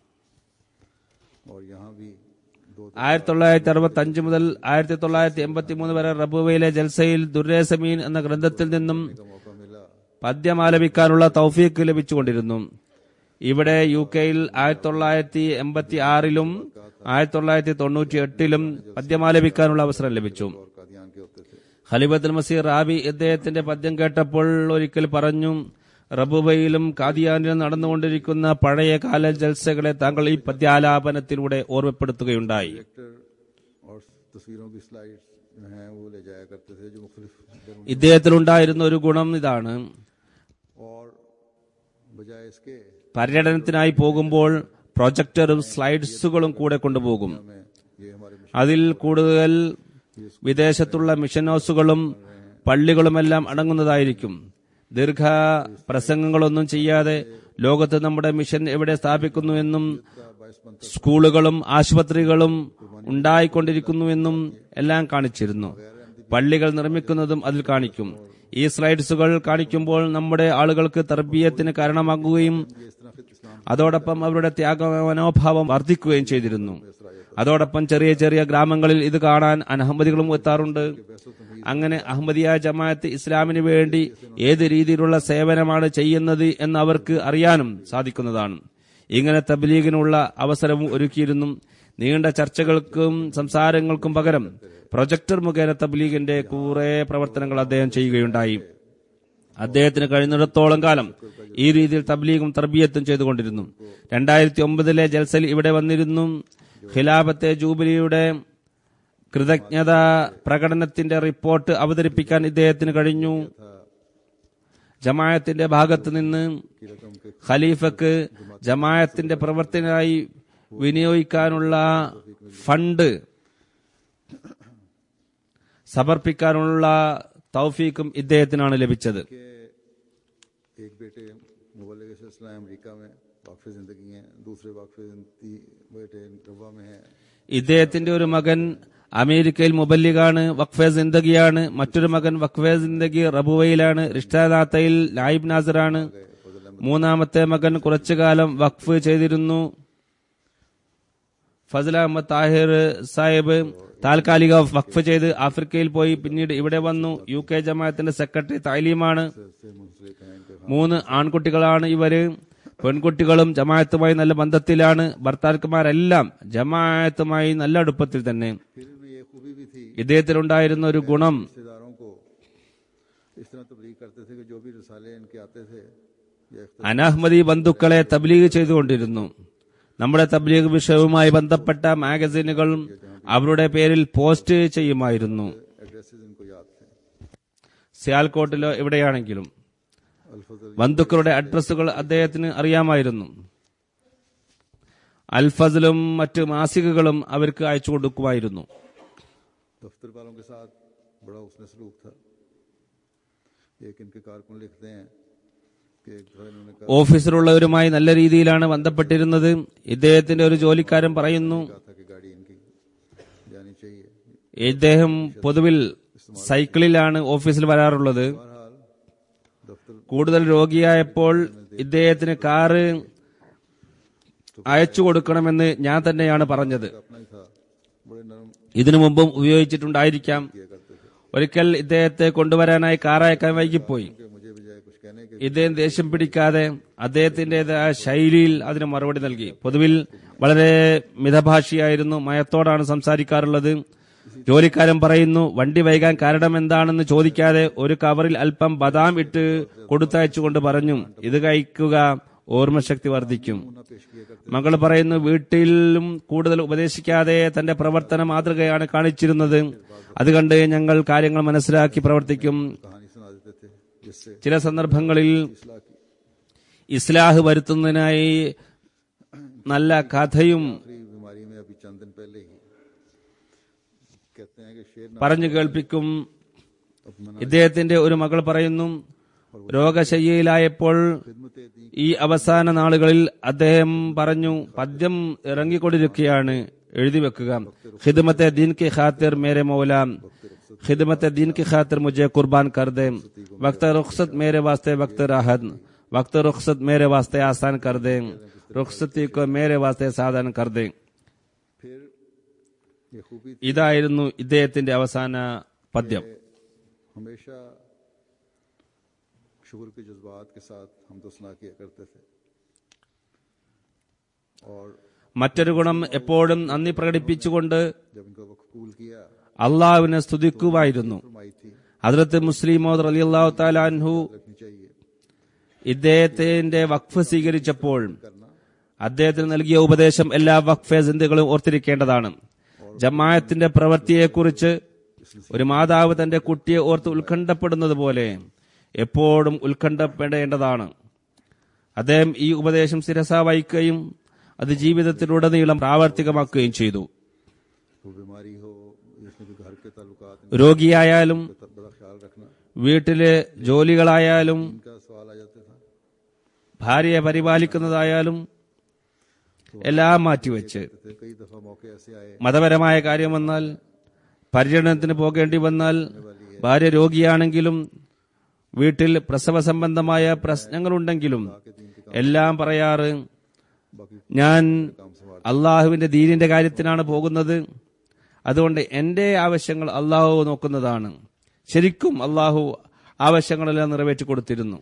और यहाँ भी दो ആയിരത്തി തൊള്ളായിരത്തി അറുപത്തി അഞ്ച് മുതൽ ആയിരത്തി തൊള്ളായിരത്തി എൺപത്തി മൂന്ന് വരെ റബുവയിലെ ജൽസയിൽ ദുരേസമീൻ എന്ന ഗ്രന്ഥത്തിൽ നിന്നും का मौका मिला പദ്യം ആലപിക്കാനുള്ള തൗഫീഖ് ലഭിച്ചുകൊണ്ടിരുന്നു ഇവിടെ യു കെയിൽ ആയിരത്തി തൊള്ളായിരത്തി എൺപത്തി ആറിലും ആയിരത്തി തൊള്ളായിരത്തി തൊണ്ണൂറ്റി എട്ടിലും പദ്യമാലപിക്കാനുള്ള അവസരം ലഭിച്ചു और कादियान के होते थे ഖലിബത്തുൽ മസീർ റാബി ഇദ്ദേഹത്തിന്റെ പദ്യം കേട്ടപ്പോൾ ഒരിക്കൽ പറഞ്ഞു റബുബയിലും കാദിയാനിലും നടന്നുകൊണ്ടിരിക്കുന്ന പഴയ കാല ജൽസകളെ താങ്കൾ ഈ പദ്യാലാപനത്തിലൂടെ ഓർമ്മപ്പെടുത്തുകയുണ്ടായി एक्टर और तस्वीरों की स्लाइड्स जो हैं वो ले जाया करते थे जो मुख्तलिफ जगहों- ഇദ്ദേഹത്തിലുണ്ടായിരുന്ന ഒരു ഗുണം ഇതാണ് और बजाय इसके പര്യടനത്തിനായി പോകുമ്പോൾ പ്രൊജക്ടറും സ്ലൈഡ്സുകളും കൂടെ കൊണ്ടുപോകും में ये हमारे मिशन അതിൽ കൂടുതൽ വിദേശത്തുള്ള മിഷൻ ഹൗസുകളും പള്ളികളുമെല്ലാം അടങ്ങുന്നതായിരിക്കും ദീർഘ പ്രസംഗങ്ങളൊന്നും ചെയ്യാതെ ലോകത്ത് നമ്മുടെ മിഷൻ എവിടെ സ്ഥാപിക്കുന്നുവെന്നും സ്കൂളുകളും ആശുപത്രികളും ഉണ്ടായിക്കൊണ്ടിരിക്കുന്നുവെന്നും എല്ലാം കാണിച്ചിരുന്നു പള്ളികൾ നിർമ്മിക്കുന്നതും അതിൽ കാണിക്കും ഈ സ്ലൈഡ്സുകൾ കാണിക്കുമ്പോൾ നമ്മുടെ ആളുകൾക്ക് തർബീയത്തിന് കാരണമാകുകയും इस तरह फिर इस्लाम അതോടൊപ്പം അവരുടെ ത്യാഗ മനോഭാവം വർദ്ധിക്കുകയും ചെയ്തിരുന്നു അതോടൊപ്പം ചെറിയ ചെറിയ ഗ്രാമങ്ങളിൽ ഇത് കാണാൻ അനഹമ്മദികളും എത്താറുണ്ട് അങ്ങനെ അഹമ്മദിയ ജമാഅത്ത് ഇസ്ലാമിന് വേണ്ടി ഏത് രീതിയിലുള്ള സേവനമാണ് ചെയ്യുന്നത് എന്ന് അവർക്ക് അറിയാനും സാധിക്കുന്നതാണ് ഇങ്ങനെ തബ്ലീഗിനുള്ള അവസരവും ഒരുക്കിയിരുന്നു നീണ്ട ചർച്ചകൾക്കും സംസാരങ്ങൾക്കും പകരം പ്രൊജക്ടർ മുഖേന തബ്ലീഗിന്റെ കുറെ പ്രവർത്തനങ്ങൾ അദ്ദേഹം ചെയ്യുകയുണ്ടായി അദ്ദേഹത്തിന് കഴിയുന്നിടത്തോളം കാലം ഈ രീതിയിൽ തബ്ലീഗും തർബീയത്തും ചെയ്തുകൊണ്ടിരുന്നു രണ്ടായിരത്തി ഒമ്പതിലെ ജൽസൽ ഇവിടെ വന്നിരുന്നു ഖിലാഫത്തെ ജൂബിലിയുടെ കൃതജ്ഞത പ്രകടനത്തിന്റെ റിപ്പോർട്ട് അവതരിപ്പിക്കാൻ ഇദ്ദേഹത്തിന് കഴിഞ്ഞു ജമായത്തിന്റെ ഭാഗത്ത് നിന്ന് ഖലീഫക്ക് ജമായത്തിന്റെ പ്രവർത്തനമായി വിനിയോഗിക്കാനുള്ള ഫണ്ട് സമർപ്പിക്കാനുള്ള തൗഫീക്കും ഇദ്ദേഹത്തിനാണ് ലഭിച്ചത് के एक बेटे मुबलग इस्लाम अमेरिका में वाकफ ज़िंदगी हैं दूसरे वाकफ ज़िंदगी बेटे रबा में हैं ഇദ്ദേഹത്തിന്റെ ഒരു മകൻ അമേരിക്കയിൽ മുബല്ലിഗാണ് വഖഫെ സിന്ദഗിയാണ് മറ്റൊരു മകൻ വഖഫെ സിന്ദഗി റബുവയിലാണ് റിഷ്ടാനാത്തയിൽ നായിബ് നാസറാണ് മൂന്നാമത്തെ മകൻ കുറച്ചുകാലം വഖഫ് ചെയ്തിരുന്നു ഫസൽ അഹമ്മദ് താഹിർ സാഹിബ് താൽക്കാലിക വഖഫ് ചെയ്ത് ആഫ്രിക്കയിൽ പോയി പിന്നീട് ഇവിടെ വന്നു യു കെ ജമാഅത്തിന്റെ സെക്രട്ടറി താലീമാണ് से मुंसलिक हैं इनके മൂന്ന് ആൺകുട്ടികളാണ് ഇവര് പെൺകുട്ടികളും ജമാഅത്തുമായി നല്ല ബന്ധത്തിലാണ് ഭർത്താക്കന്മാരെല്ലാം ജമാഅത്തുമായി നല്ല അടുപ്പത്തിൽ തന്നെ फिर इनमें ये खूबी भी थी ഇദ്ദേഹത്തിലുണ്ടായിരുന്ന ഒരു ഗുണം रिश्तेदारों को इस तरह तबलीग करते थे कि जो भी रिसाले इनके आते थे या इख्तिलाफ അനഹ്മദി ബന്ധുക്കളെ തബ്ലീഗ് ചെയ്തുകൊണ്ടിരുന്നു നമ്മുടെ തബ്ലീഗ് വിഷയവുമായി ബന്ധപ്പെട്ട മാഗസിനുകൾ അവരുടെ പേരിൽ പോസ്റ്റ് ചെയ്യുമായിരുന്നു एड्रेसेस इनको याद थे സിയാൽകോട്ടിലോ എവിടെയാണെങ്കിലും अल्फजल ബന്ധുക്കളുടെ അഡ്രസ്സുകൾ അദ്ദേഹത്തിന് അറിയാമായിരുന്നു അൽഫസലും മറ്റ് മാസികകളും അവർക്ക് അയച്ചു കൊടുക്കുമായിരുന്നു दफ्तर वालों के साथ बड़ा उसने सलूक था एक इनके कारकुन लिखते हैं कि एक दफा इन्होंने कहा ഓഫീസിലുള്ളവരുമായി നല്ല രീതിയിലാണ് ബന്ധപ്പെട്ടിരുന്നത് ഇദ്ദേഹത്തിന്റെ ഒരു ജോലിക്കാരൻ പറയുന്നു था कि गाड़ी इनकी जानी चाहिए ഇദ്ദേഹം പൊതുവിൽ സൈക്കിളിലാണ് ഓഫീസിൽ വരാറുള്ളത് बहरहाल दफ्तर കൂടുതൽ രോഗിയായപ്പോൾ ഇദ്ദേഹത്തിന് കാറ് അയച്ചു കൊടുക്കണമെന്ന് ഞാൻ തന്നെയാണ് പറഞ്ഞത് अपना ही था बड़े नरम ഇതിനു മുമ്പും ഉപയോഗിച്ചിട്ടുണ്ടായിരിക്കാം किया करते थे ഒരിക്കൽ ഇദ്ദേഹത്തെ കൊണ്ടുവരാനായി കാർ അയക്കാൻ വൈകിപ്പോയി कि मुझे बजाय कुछ कहने के ഇദ്ദേഹം ദേഷ്യം പിടിക്കാതെ അദ്ദേഹത്തിന്റേതായ ശൈലിയിൽ അതിന് മറുപടി നൽകി പൊതുവിൽ വളരെ മിതഭാഷിയായിരുന്നു മയത്തോടാണ് സംസാരിക്കാറുള്ളത് ജോലിക്കാരൻ പറയുന്നു വണ്ടി വൈകാൻ കാരണം എന്താണെന്ന് ചോദിക്കാതെ ഒരു കവറിൽ അല്പം ബദാം ഇട്ട് കൊടുത്തയച്ചുകൊണ്ട് പറഞ്ഞു ഇത് കഴിക്കുക ഓർമ്മശക്തി വർദ്ധിക്കും ना पेश किया करते മകൾ പറയുന്നു വീട്ടിലും കൂടുതൽ ഉപദേശിക്കാതെ തന്റെ പ്രവർത്തന മാതൃകയാണ് കാണിച്ചിരുന്നത് അത് കണ്ട് ഞങ്ങൾ കാര്യങ്ങൾ മനസ്സിലാക്കി പ്രവർത്തിക്കും कहानी सुना देते थे जिससे ചില സന്ദർഭങ്ങളിൽ इस्लाह की ഇസ്ലാഹ് വരുത്തുന്നതിനായി നല്ല കഥയും आखिरी बीमारी में अभी चंद दिन पहले ही कहते हैं कि शेर പറഞ്ഞു കേൾപ്പിക്കും अब मना ഇദ്ദേഹത്തിന്റെ ഒരു മകൾ പറയുന്നു രോഗശയ്യയിലായപ്പോൾ खिदमत दी ഈ അവസാന നാളുകളിൽ അദ്ദേഹം പറഞ്ഞു പദ്യം ഇറങ്ങിക്കൊണ്ടിരിക്കുകയാണ് എഴുതി വെക്കുക ഖിദ്മത്തെ ദീൻ കി ഖാത്തിർ മേരെ മൗല ഖിദ്മത്തെ ദീൻ കി ഖാത്തിർ മുझे കുർബാൻ कर दे वक्त रुखसत मेरे वास्ते वक्त राहत वक्त रुखसत मेरे वास्ते आसान कर दे रुखसती को मेरे वास्ते സാധൻ कर दे फिर ये खूबी थी ഇതായിരുന്നു ഇദ്ദേഹത്തിന്റെ അവസാന പദ്യം कि हमेशा शुक्र के जज्बात के साथ हम तो सुना किया करते थे और മറ്റൊരു ഗുണം എപ്പോഴും നന്ദി പ്രകടിപ്പിച്ചുകൊണ്ട് जब इनको वक्त कबूल किया അള്ളാഹുവിനെ സ്തുതിക്കുമായിരുന്നു फरमाई थी ഹദ്രത്ത് മുസ്ലിമോദ് അലി അള്ളാഹു താലാൻഹു रखनी चाहिए ഇദ്ദേഹത്തിന്റെ വഖഫ് സ്വീകരിച്ചപ്പോൾ करना അദ്ദേഹത്തിന് നൽകിയ ഉപദേശം എല്ലാ വഖഫ് ചിന്തകളും ഓർത്തിരിക്കേണ്ടതാണ് ജമായത്തിന്റെ പ്രവൃത്തിയെക്കുറിച്ച് ഒരു മാതാവ് തന്റെ കുട്ടിയെ ഓർത്ത് ഉത്കണ്ഠപ്പെടുന്നത് പോലെ എപ്പോഴും ഉത്കണ്ഠപ്പെടേണ്ടതാണ് അദ്ദേഹം ഈ ഉപദേശം ശിരസ വഹിക്കുകയും അത് ജീവിതത്തിലുടനീളം പ്രാവർത്തികമാക്കുകയും ചെയ്തു वो बीमारी हो जिसमें भी घर के ताल्लुकात രോഗിയായാലും इनका बड़ा ख्याल रखना വീട്ടിലെ ജോലികളായാലും इनका सवाल आ जाता था ഭാര്യയെ പരിപാലിക്കുന്നതായാലും എല്ലാം മാറ്റിവെച്ച് थे कई दफा मौके ऐसे आए മതപരമായ കാര്യം വന്നാൽ പര്യടനത്തിന് പോകേണ്ടി വന്നാൽ ഭാര്യ രോഗിയാണെങ്കിലും വീട്ടിൽ പ്രസവ സംബന്ധമായ പ്രശ്നങ്ങളുണ്ടെങ്കിലും എല്ലാം പറയാറ് बाकी ഞാൻ काम संभाल അള്ളാഹുവിന്റെ ദീനിന്റെ കാര്യത്തിനാണ് പോകുന്നത് അതുകൊണ്ട് എന്റെ ആവശ്യങ്ങൾ അള്ളാഹു നോക്കുന്നതാണ് ശരിക്കും അള്ളാഹു ആവശ്യങ്ങളെല്ലാം നിറവേറ്റി കൊടുത്തിരുന്നു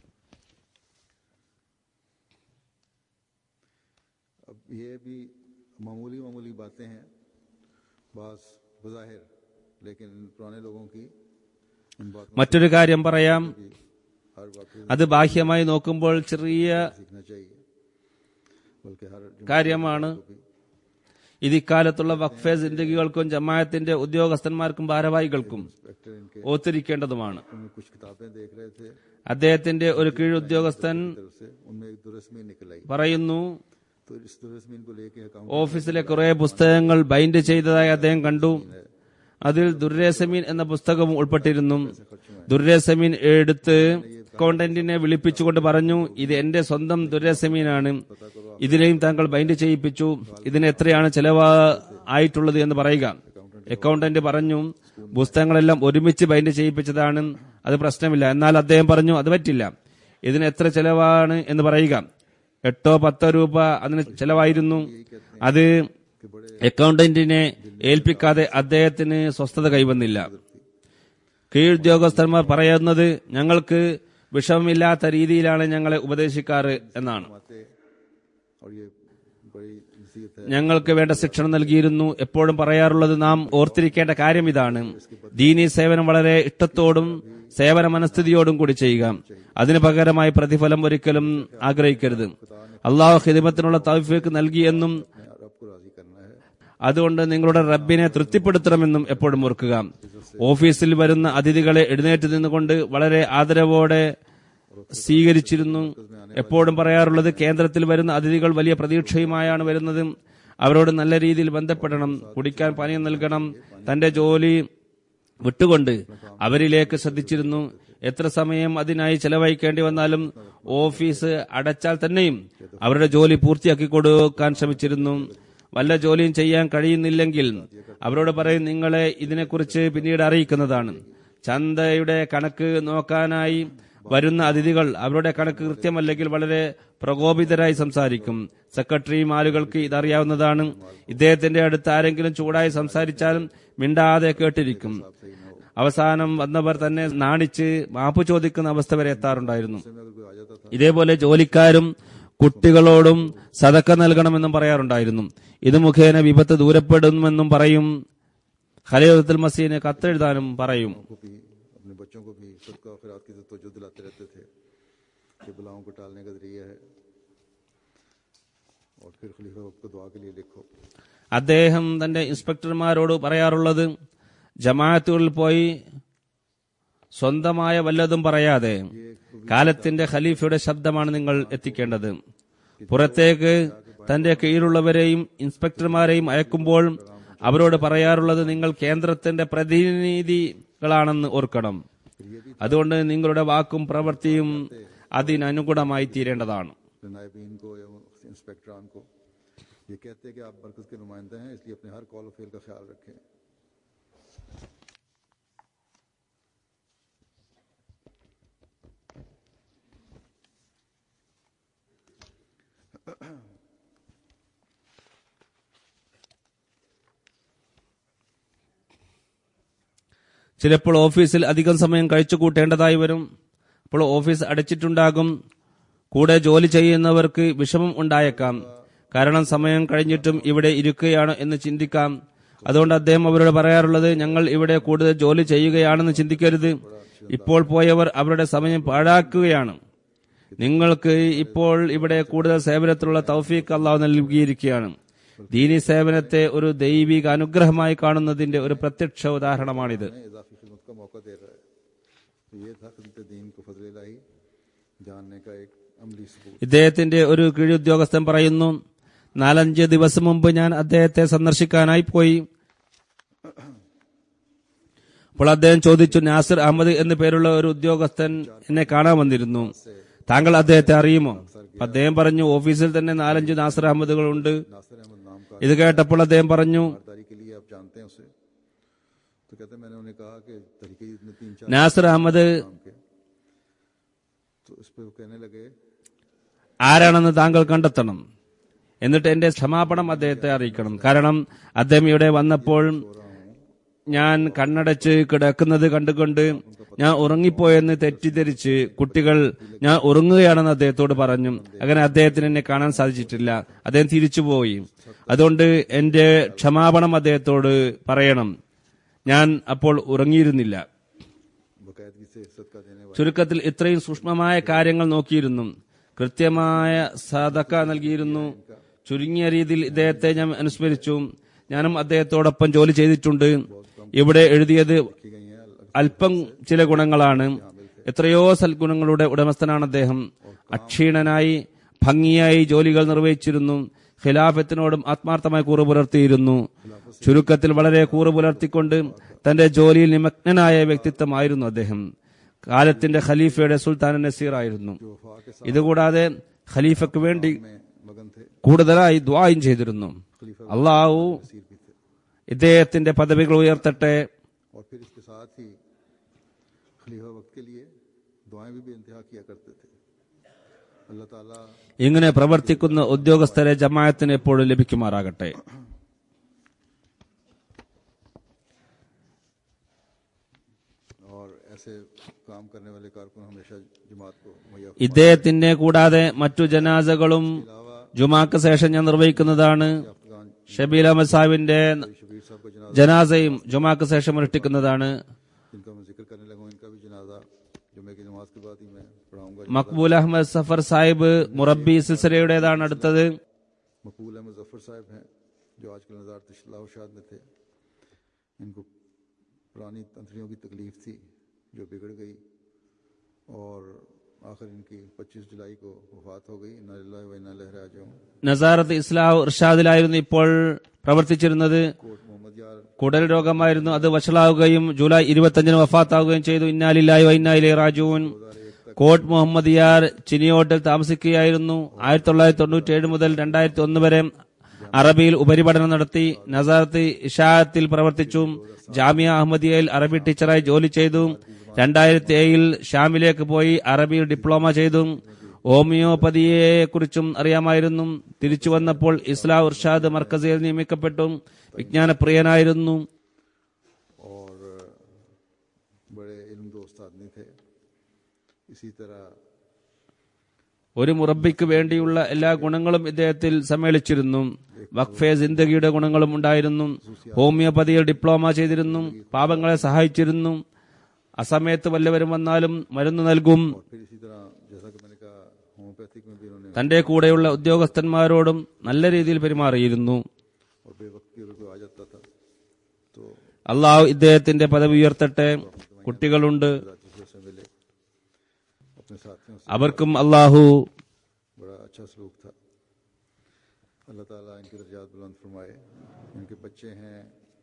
अब ये भी मामूली मामूली बातें हैं बास बज़ाहिर लेकिन इन पुराने लोगों की इन बातों മറ്റൊരു കാര്യം പറയാം की हर बात को അത് ബാഹ്യമായി നോക്കുമ്പോൾ ചെറിയ सीखना चाहिए बल्कि हर जुम्मे കാര്യമാണ് को भी ഇത് ഇക്കാലത്തുള്ള വഖഫെ ജിന്ദഗികൾക്കും ജമാഅത്തിന്റെ ഉദ്യോഗസ്ഥന്മാർക്കും ഭാരവാഹികൾക്കും इंस्पेक्टर इनके ഓത്തിരിക്കേണ്ടതുമാണ് उनमें कुछ किताबें देख रहे थे അദ്ദേഹത്തിന്റെ ഒരു കീഴുദ്യോഗസ്ഥൻ तरफ से उनमें एक दुरस्मी निकल आई പറയുന്നു तो इस दुरस्मीन को लेके अकाउंट ഓഫീസിലെ കുറെ പുസ്തകങ്ങൾ ബൈൻഡ് ചെയ്തതായി അദ്ദേഹം കണ്ടു അതിൽ ദുർരേസമീൻ എന്ന പുസ്തകവും ഉൾപ്പെട്ടിരുന്നു ദുർരേസമീൻ എടുത്ത് അക്കൗണ്ടന്റിനെ വിളിപ്പിച്ചുകൊണ്ട് പറഞ്ഞു ഇത് എന്റെ സ്വന്തം ദുർരേസമീനാണ് ഇതിനെയും താങ്കൾ ബൈൻഡ് ചെയ്യിപ്പിച്ചു ഇതിന് എത്രയാണ് ചെലവ് ആയിട്ടുള്ളത് എന്ന് പറയുക അക്കൗണ്ടന്റ് പറഞ്ഞു പുസ്തകങ്ങളെല്ലാം ഒരുമിച്ച് ബൈൻഡ് ചെയ്യിപ്പിച്ചതാണ് അത് പ്രശ്നമില്ല എന്നാൽ അദ്ദേഹം പറഞ്ഞു അത് പറ്റില്ല ഇതിന് എത്ര ചെലവാണ് എന്ന് പറയുക എട്ടോ പത്തോ രൂപ അതിന് ചെലവായിരുന്നു അത് അക്കൗണ്ടന്റിനെ ഏൽപ്പിക്കാതെ അദ്ദേഹത്തിന് സ്വസ്ഥത കൈവന്നില്ല കീഴുദ്യോഗസ്ഥന്മാർ പറയുന്നത് ഞങ്ങൾക്ക് വിഷമമില്ലാത്ത രീതിയിലാണ് ഞങ്ങളെ ഉപദേശിക്കാറ് എന്നാണ് फरमाते और ये बड़ी नसीहत है ഞങ്ങൾക്ക് വേണ്ട ശിക്ഷണം നൽകിയിരുന്നു എപ്പോഴും പറയാറുള്ളത് നാം ഓർത്തിരിക്കേണ്ട കാര്യം ഇതാണ് ദീനി സേവനം വളരെ ഇഷ്ടത്തോടും സേവന മനസ്ഥിതിയോടും കൂടി ചെയ്യുക അതിനു പകരമായി പ്രതിഫലം ഒരിക്കലും ആഗ്രഹിക്കരുത് അള്ളാഹു ഹിദിമത്തിനുള്ള തൗഫീക്ക് നൽകിയെന്നും अपने रब को राजी करना है അതുകൊണ്ട് നിങ്ങളുടെ റബ്ബിനെ തൃപ്തിപ്പെടുത്തണമെന്നും എപ്പോഴും ഓർക്കുക ഓഫീസിൽ വരുന്ന അതിഥികളെ എഴുന്നേറ്റ് നിന്നുകൊണ്ട് വളരെ ആദരവോടെ സ്വീകരിച്ചിരുന്നു എപ്പോഴും പറയാറുള്ളത് കേന്ദ്രത്തിൽ വരുന്ന അതിഥികൾ വലിയ പ്രതീക്ഷയുമായാണ് വരുന്നത് അവരോട് നല്ല രീതിയിൽ ബന്ധപ്പെടണം കുടിക്കാൻ പാനീയം നൽകണം തന്റെ ജോലി വിട്ടുകൊണ്ട് അവരിലേക്ക് ശ്രദ്ധിച്ചിരുന്നു എത്ര സമയം അതിനായി ചെലവഴിക്കേണ്ടി വന്നാലും ഓഫീസ് അടച്ചാൽ തന്നെയും അവരുടെ ജോലി പൂർത്തിയാക്കി കൊടുക്കാൻ ശ്രമിച്ചിരുന്നു വല്ല ജോലിയും ചെയ്യാൻ കഴിയുന്നില്ലെങ്കിൽ അവരോട് പറയും നിങ്ങളെ ഇതിനെക്കുറിച്ച് പിന്നീട് അറിയിക്കുന്നതാണ് ചന്തയുടെ കണക്ക് നോക്കാനായി വരുന്ന അതിഥികൾ അവരുടെ കണക്ക് കൃത്യമല്ലെങ്കിൽ വളരെ പ്രകോപിതരായി സംസാരിക്കും സെക്രട്ടറിയും ആളുകൾക്ക് ഇതറിയാവുന്നതാണ് ഇദ്ദേഹത്തിന്റെ അടുത്ത് ആരെങ്കിലും ചൂടായി സംസാരിച്ചാലും മിണ്ടാതെ കേട്ടിരിക്കും അവസാനം വന്നവർ തന്നെ നാണിച്ച് മാപ്പ് ചോദിക്കുന്ന അവസ്ഥ വരെ എത്താറുണ്ടായിരുന്നു में अगर कोई आ जाता था ഇതേപോലെ ജോലിക്കാരും കുട്ടികളോടും സതക്ക നൽകണമെന്നും പറയാറുണ്ടായിരുന്നു ഇത് മുഖേന വിപത്ത് ദൂരപ്പെടുമെന്നും പറയും ഖലീലുൽ മസീന് കത്തെഴുതാനും പറയും को भी अपने बच्चों को भी सदका खैरात की तवज्जो दिलाते रहते थे कि बुलाओं को टालने का जरिया है और फिर खलीफा वक्त को दुआ के लिए लिखो അദ്ദേഹം തന്റെ ഇൻസ്പെക്ടർമാരോട് പറയാറുള്ളത് ജമാഅത്തുകളിൽ പോയി സ്വന്തമായ വല്ലതും പറയാതെ കാലത്തിന്റെ ഖലീഫയുടെ ശബ്ദമാണ് നിങ്ങൾ എത്തിക്കേണ്ടത് പുറത്തേക്ക് തന്റെ കീഴിലുള്ളവരെയും ഇൻസ്പെക്ടർമാരെയും അയക്കുമ്പോൾ അവരോട് പറയാറുള്ളത് നിങ്ങൾ കേന്ദ്രത്തിന്റെ പ്രതിനിധികളാണെന്ന് ഓർക്കണം അതുകൊണ്ട് നിങ്ങളുടെ വാക്കും പ്രവൃത്തിയും അതിനനുഗുണമായി തീരേണ്ടതാണ് नायबीन को या इंस्पेक्टरान को ये कहते हैं कि आप मरकज के नुमाइंदे हैं इसलिए अपने हर कॉल और फेल का ख्याल रखें ചിലപ്പോൾ ഓഫീസിൽ അധികം സമയം കഴിച്ചു കൂട്ടേണ്ടതായി വരും അപ്പോൾ ഓഫീസ് അടച്ചിട്ടുണ്ടാകും കൂടെ ജോലി ചെയ്യുന്നവർക്ക് വിഷമം ഉണ്ടായേക്കാം കാരണം സമയം കഴിഞ്ഞിട്ടും ഇവിടെ ഇരിക്കുകയാണ് എന്ന് ചിന്തിക്കാം അതുകൊണ്ട് അദ്ദേഹം അവരോട് പറയാറുള്ളത് ഞങ്ങൾ ഇവിടെ കൂടുതൽ ജോലി ചെയ്യുകയാണെന്ന് ചിന്തിക്കരുത് ഇപ്പോൾ പോയവർ അവരുടെ സമയം പാഴാക്കുകയാണ് നിങ്ങൾക്ക് ഇപ്പോൾ ഇവിടെ കൂടുതൽ സേവനത്തിലുള്ള തൗഫീഖ് അള്ളാഹു നൽകിയിരിക്കുകയാണ് ദീനി സേവനത്തെ ഒരു ദൈവിക അനുഗ്രഹമായി കാണുന്നതിന്റെ ഒരു പ്രത്യക്ഷ ഉദാഹരണമാണിത് हमें इजाफी खिदमत का मौका दे रहा है तो ये था खिदमत दीन को फजल इलाही जानने का एक अमली सबूत ഇദ്ദേഹത്തിന്റെ ഒരു കീഴുദ്യോഗസ്ഥൻ പറയുന്നു നാലഞ്ച് ദിവസം മുമ്പ് ഞാൻ അദ്ദേഹത്തെ സന്ദർശിക്കാനായി പോയി അപ്പോൾ അദ്ദേഹം ചോദിച്ചു നാസിർ അഹമ്മദ് എന്നു പേരുള്ള ഒരു ഉദ്യോഗസ്ഥൻ എന്നെ കാണാൻ വന്നിരുന്നു താങ്കൾ അദ്ദേഹത്തെ അറിയുമോ അപ്പൊ അദ്ദേഹം പറഞ്ഞു ഓഫീസിൽ തന്നെ നാലഞ്ച് നാസിർ അഹമ്മദുകൾ ഉണ്ട് नासिर अहमद नाम का ഇത് കേട്ടപ്പോൾ അദ്ദേഹം പറഞ്ഞു ईमानदारी के लिए आप जानते हैं उसे तो कहते हैं मैंने उन्हें कहा कि तरीके इतने तीन चार നാസിർ അഹമ്മദ് नाम के तो इस पे वो कहने लगे ആരാണെന്ന് താങ്കൾ കണ്ടെത്തണം എന്നിട്ട് എന്റെ ക്ഷമാപണം അദ്ദേഹത്തെ അറിയിക്കണം കാരണം അദ്ദേഹം ഇവിടെ വന്നപ്പോൾ ഞാൻ കണ്ണടച്ച് കിടക്കുന്നത് കണ്ടുകൊണ്ട് ഞാൻ ഉറങ്ങിപ്പോയെന്ന് തെറ്റിദ്ധരിച്ച് കുട്ടികൾ ഞാൻ ഉറങ്ങുകയാണെന്ന് അദ്ദേഹത്തോട് പറഞ്ഞു അങ്ങനെ അദ്ദേഹത്തിന് എന്നെ കാണാൻ സാധിച്ചിട്ടില്ല അദ്ദേഹം തിരിച്ചുപോയി അതുകൊണ്ട് എന്റെ ക്ഷമാപണം അദ്ദേഹത്തോട് പറയണം ഞാൻ അപ്പോൾ ഉറങ്ങിയിരുന്നില്ല बाकायदगी से सदका देने वाले ചുരുക്കത്തിൽ ഇത്രയും സൂക്ഷ്മമായ കാര്യങ്ങൾ നോക്കിയിരുന്നു കൃത്യമായ സദക്ക നൽകിയിരുന്നു ചുരുങ്ങിയ രീതിയിൽ ഇദ്ദേഹത്തെ ഞാൻ അനുസ്മരിച്ചു ഞാനും അദ്ദേഹത്തോടൊപ്പം ജോലി ചെയ്തിട്ടുണ്ട് ഇവിടെ എഴുതിയത് की गई हैं अलग അല്പം ചില ഗുണങ്ങളാണ് എത്രയോ സൽഗുണങ്ങളുടെ ഉടമസ്ഥനാണ് അദ്ദേഹം അക്ഷീണനായി ഭംഗിയായി ജോലികൾ നിർവഹിച്ചിരുന്നു ഖിലാഫത്തിനോടും ആത്മാർത്ഥമായി കൂറ് പുലർത്തിയിരുന്നു ചുരുക്കത്തിൽ വളരെ കൂറ് പുലർത്തിക്കൊണ്ട് തന്റെ ജോലിയിൽ നിമഗ്നനായ വ്യക്തിത്വമായിരുന്നു അദ്ദേഹം കാലത്തിന്റെ ഖലീഫയുടെ സുൽത്താൻ നസീർ ആയിരുന്നു वफा के साथ ഇതുകൂടാതെ ഖലീഫയ്ക്ക് വേണ്ടി में मगन थे കൂടുതലായി ദ്വായും ചെയ്തിരുന്നു അള്ളാഹു नसीर भी थे ഇദ്ദേഹത്തിന്റെ പദവികൾ ഉയർത്തട്ടെ और फिर इसके साथ ही खलीफा वक्त के लिए दुआएं भी बेइंतहा किया करते थे अल्लाह ताला ഇങ്ങനെ പ്രവർത്തിക്കുന്ന ഉദ്യോഗസ്ഥരെ ജമാഅത്തിന് എപ്പോഴും ലഭിക്കുമാറാകട്ടെ और ऐसे काम करने वाले कारकुन हमेशा जमात को मुहैया ഇദ്ദേഹത്തിനെ കൂടാതെ മറ്റു ജനാസകളും ജുമാക്ക് ശേഷം ഞാൻ നിർവഹിക്കുന്നതാണ് अफगान ഷബീൽ അഹമ്മദ് സാഹിബിന്റെ शबीर साहब का जनाजा ജനാസയും ജുമാക്ക് ശേഷം അനുഷ്ഠിക്കുന്നതാണ് जिनका मैं जिक्र करने लगा हूं इनका भी जनाजा जुमे की नमाज के बाद ही मैं पढ़ाऊंगा മക്ബൂൽ അഹമ്മദ് സഫർ സാഹിബ് മുറബി സിൽസിലയുടേതാണ് അടുത്തത് मकबूल अहमद जफर साहब हैं जो आजकल नज़ार तशलाशाद में थे इनको पुरानी तंत्रियों की तकलीफ थी जो बिगड़ गई और आखिर इनकी 25 जुलाई को वफात हो गई इन्ना लिल्लाहि व इन्ना इलैहि राजिऊन നസാറത്ത് ഇസ്ലാഹ് ഇർഷാദിലായിരുന്നു ഇപ്പോൾ പ്രവർത്തിച്ചിരുന്നത് कोट मोहम्मद यार കുടൽ രോഗമായിരുന്നു അത് വഷളാവുകയും ജൂലൈ ഇരുപത്തിയഞ്ചിന് വഫാത്താവുകയും ചെയ്തു ഇന്നാലില്ലായി വൈന്നായിലെ റാജുവിൻ കോട്ട് മുഹമ്മദിയാർ ചിനിയോട്ടിൽ താമസിക്കുകയായിരുന്നു ആയിരത്തി തൊള്ളായിരത്തി തൊണ്ണൂറ്റി ഏഴ് മുതൽ രണ്ടായിരത്തി ഒന്ന് വരെ അറബിയിൽ ഉപരിപഠനം നടത്തി നസാറത്ത് ഇഷാത്തിൽ പ്രവർത്തിച്ചു ജാമിയ അഹമ്മദിയയിൽ അറബി ടീച്ചറായി ജോലി ചെയ്തു രണ്ടായിരത്തി ഏഴിൽ ഷാമിലേക്ക് പോയി അറബിയിൽ ഡിപ്ലോമ ചെയ്തു ഹോമിയോപ്പതിയെ കുറിച്ചും അറിയാമായിരുന്നു തിരിച്ചു വന്നപ്പോൾ ഇസ്ലാം ഉർഷാദ് മർക്കസിൽ നിയമിക്കപ്പെട്ടു വിജ്ഞാനപ്രിയനായിരുന്നു और बड़े इल्म दोस्त आदमी थे इसी तरह ഒരു മുറബിക്ക് വേണ്ടിയുള്ള എല്ലാ ഗുണങ്ങളും ഇദ്ദേഹത്തിൽ സമ്മേളിച്ചിരുന്നു വഖഫെ ജിന്ദഗിയുടെ ഗുണങ്ങളും ഉണ്ടായിരുന്നു ഹോമിയോപ്പതിയിൽ ഡിപ്ലോമ ചെയ്തിരുന്നു പാപങ്ങളെ സഹായിച്ചിരുന്നു അസമയത്ത് വല്ലവരും വന്നാലും മരുന്ന് നൽകും फिर इसी तरह जैसा कि मैंने कहा होम्योपैथिक में भी उन्होंने തന്റെ കൂടെയുള്ള ഉദ്യോഗസ്ഥന്മാരോടും നല്ല രീതിയിൽ പെരുമാറിയിരുന്നു और बेवक्ती अगर कोई आ जाता था तो അള്ളാഹു ഇദ്ദേഹത്തിന്റെ പദവി ഉയർത്തട്ടെ കുട്ടികളുണ്ട് दूसरे से मिले अपने साथियों से അവർക്കും അള്ളാഹു बड़ा अच्छा सलूक था अल्लाह ताला इनके दर्जात बुलंद फरमाए इनके बच्चे हैं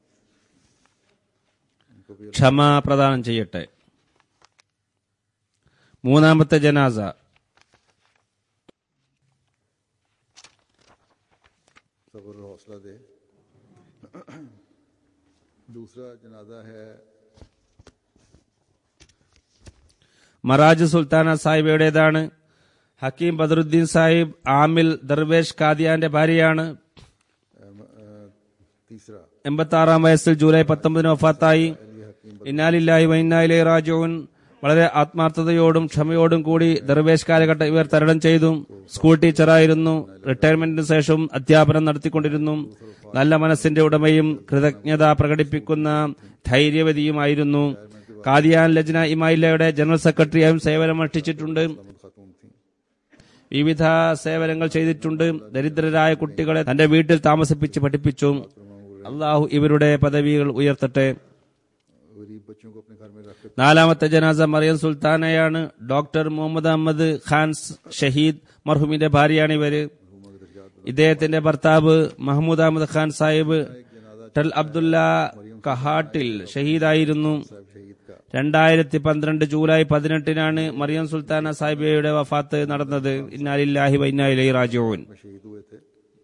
इनको भी ക്ഷമ പ്രദാനം ചെയ്യട്ടെ മൂന്നാമത്തെ ജനാസ सब्र और हौसला दे दूसरा जनाजा है മറാജ് സുൽത്താന സാഹിബയുടേതാണ് ഹക്കീം ബദറുദ്ദീൻ സാഹിബ് ആമിൽ ദർവേഷ് കാദിയാന്റെ ഭാര്യയാണ് अम, अ, तीसरा എൺപത്തി ആറാം വയസ്സിൽ ജൂലൈ പത്തൊമ്പതിന് വഫാത്തായി ഇന്നാലില്ലാഹി വൈന്നായിലെ റാജുവിൻ വളരെ ആത്മാർത്ഥതയോടും ക്ഷമയോടും കൂടി ദർവേഷ് കാലഘട്ടം ഇവർ തരണം ചെയ്തു സ്കൂൾ ടീച്ചറായിരുന്നു റിട്ടയർമെന്റിന് ശേഷം അധ്യാപനം നടത്തിക്കൊണ്ടിരുന്നു നല്ല മനസ്സിന്റെ ഉടമയും കൃതജ്ഞത പ്രകടിപ്പിക്കുന്ന ധൈര്യവതിയുമായിരുന്നു കാദിയാൻ ലജ്ന ഇമായില്ലയുടെ ജനറൽ സെക്രട്ടറിയായും സേവനമനുഷ്ഠിച്ചിട്ടുണ്ട് खातून थी വിവിധ സേവനങ്ങൾ ചെയ്തിട്ടുണ്ട് ദരിദ്രരായ കുട്ടികളെ തന്റെ വീട്ടിൽ താമസിപ്പിച്ച് പഠിപ്പിച്ചു അള്ളാഹു ഇവരുടെ പദവികൾ ഉയർത്തട്ടെ गरीब बच्चों को अपने घर में रख നാലാമത്തെ ജനാസ മറിയം സുൽത്താനയാണ് ഡോക്ടർ മുഹമ്മദ് അഹമ്മദ് ഖാൻ ഷഹീദ് മർഹൂമിന്റെ ഭാര്യയാണ് ഇവര് ഇദ്ദേഹത്തിന്റെ ഭർത്താവ് മഹമ്മൂദ് അഹമ്മദ് ഖാൻ സാഹിബ് ടൽ അബ്ദുല്ല കഹാട്ടിൽ ഷഹീദായിരുന്നു शहीद का രണ്ടായിരത്തി പന്ത്രണ്ട് ജൂലൈ പതിനെട്ടിനാണ് മറിയം സുൽത്താന സാഹിബയുടെ വഫാത്ത് നടന്നത് ഇന്നാലില്ലാഹി വൈനാലി റാജുവിൻ में शहीद हुए थे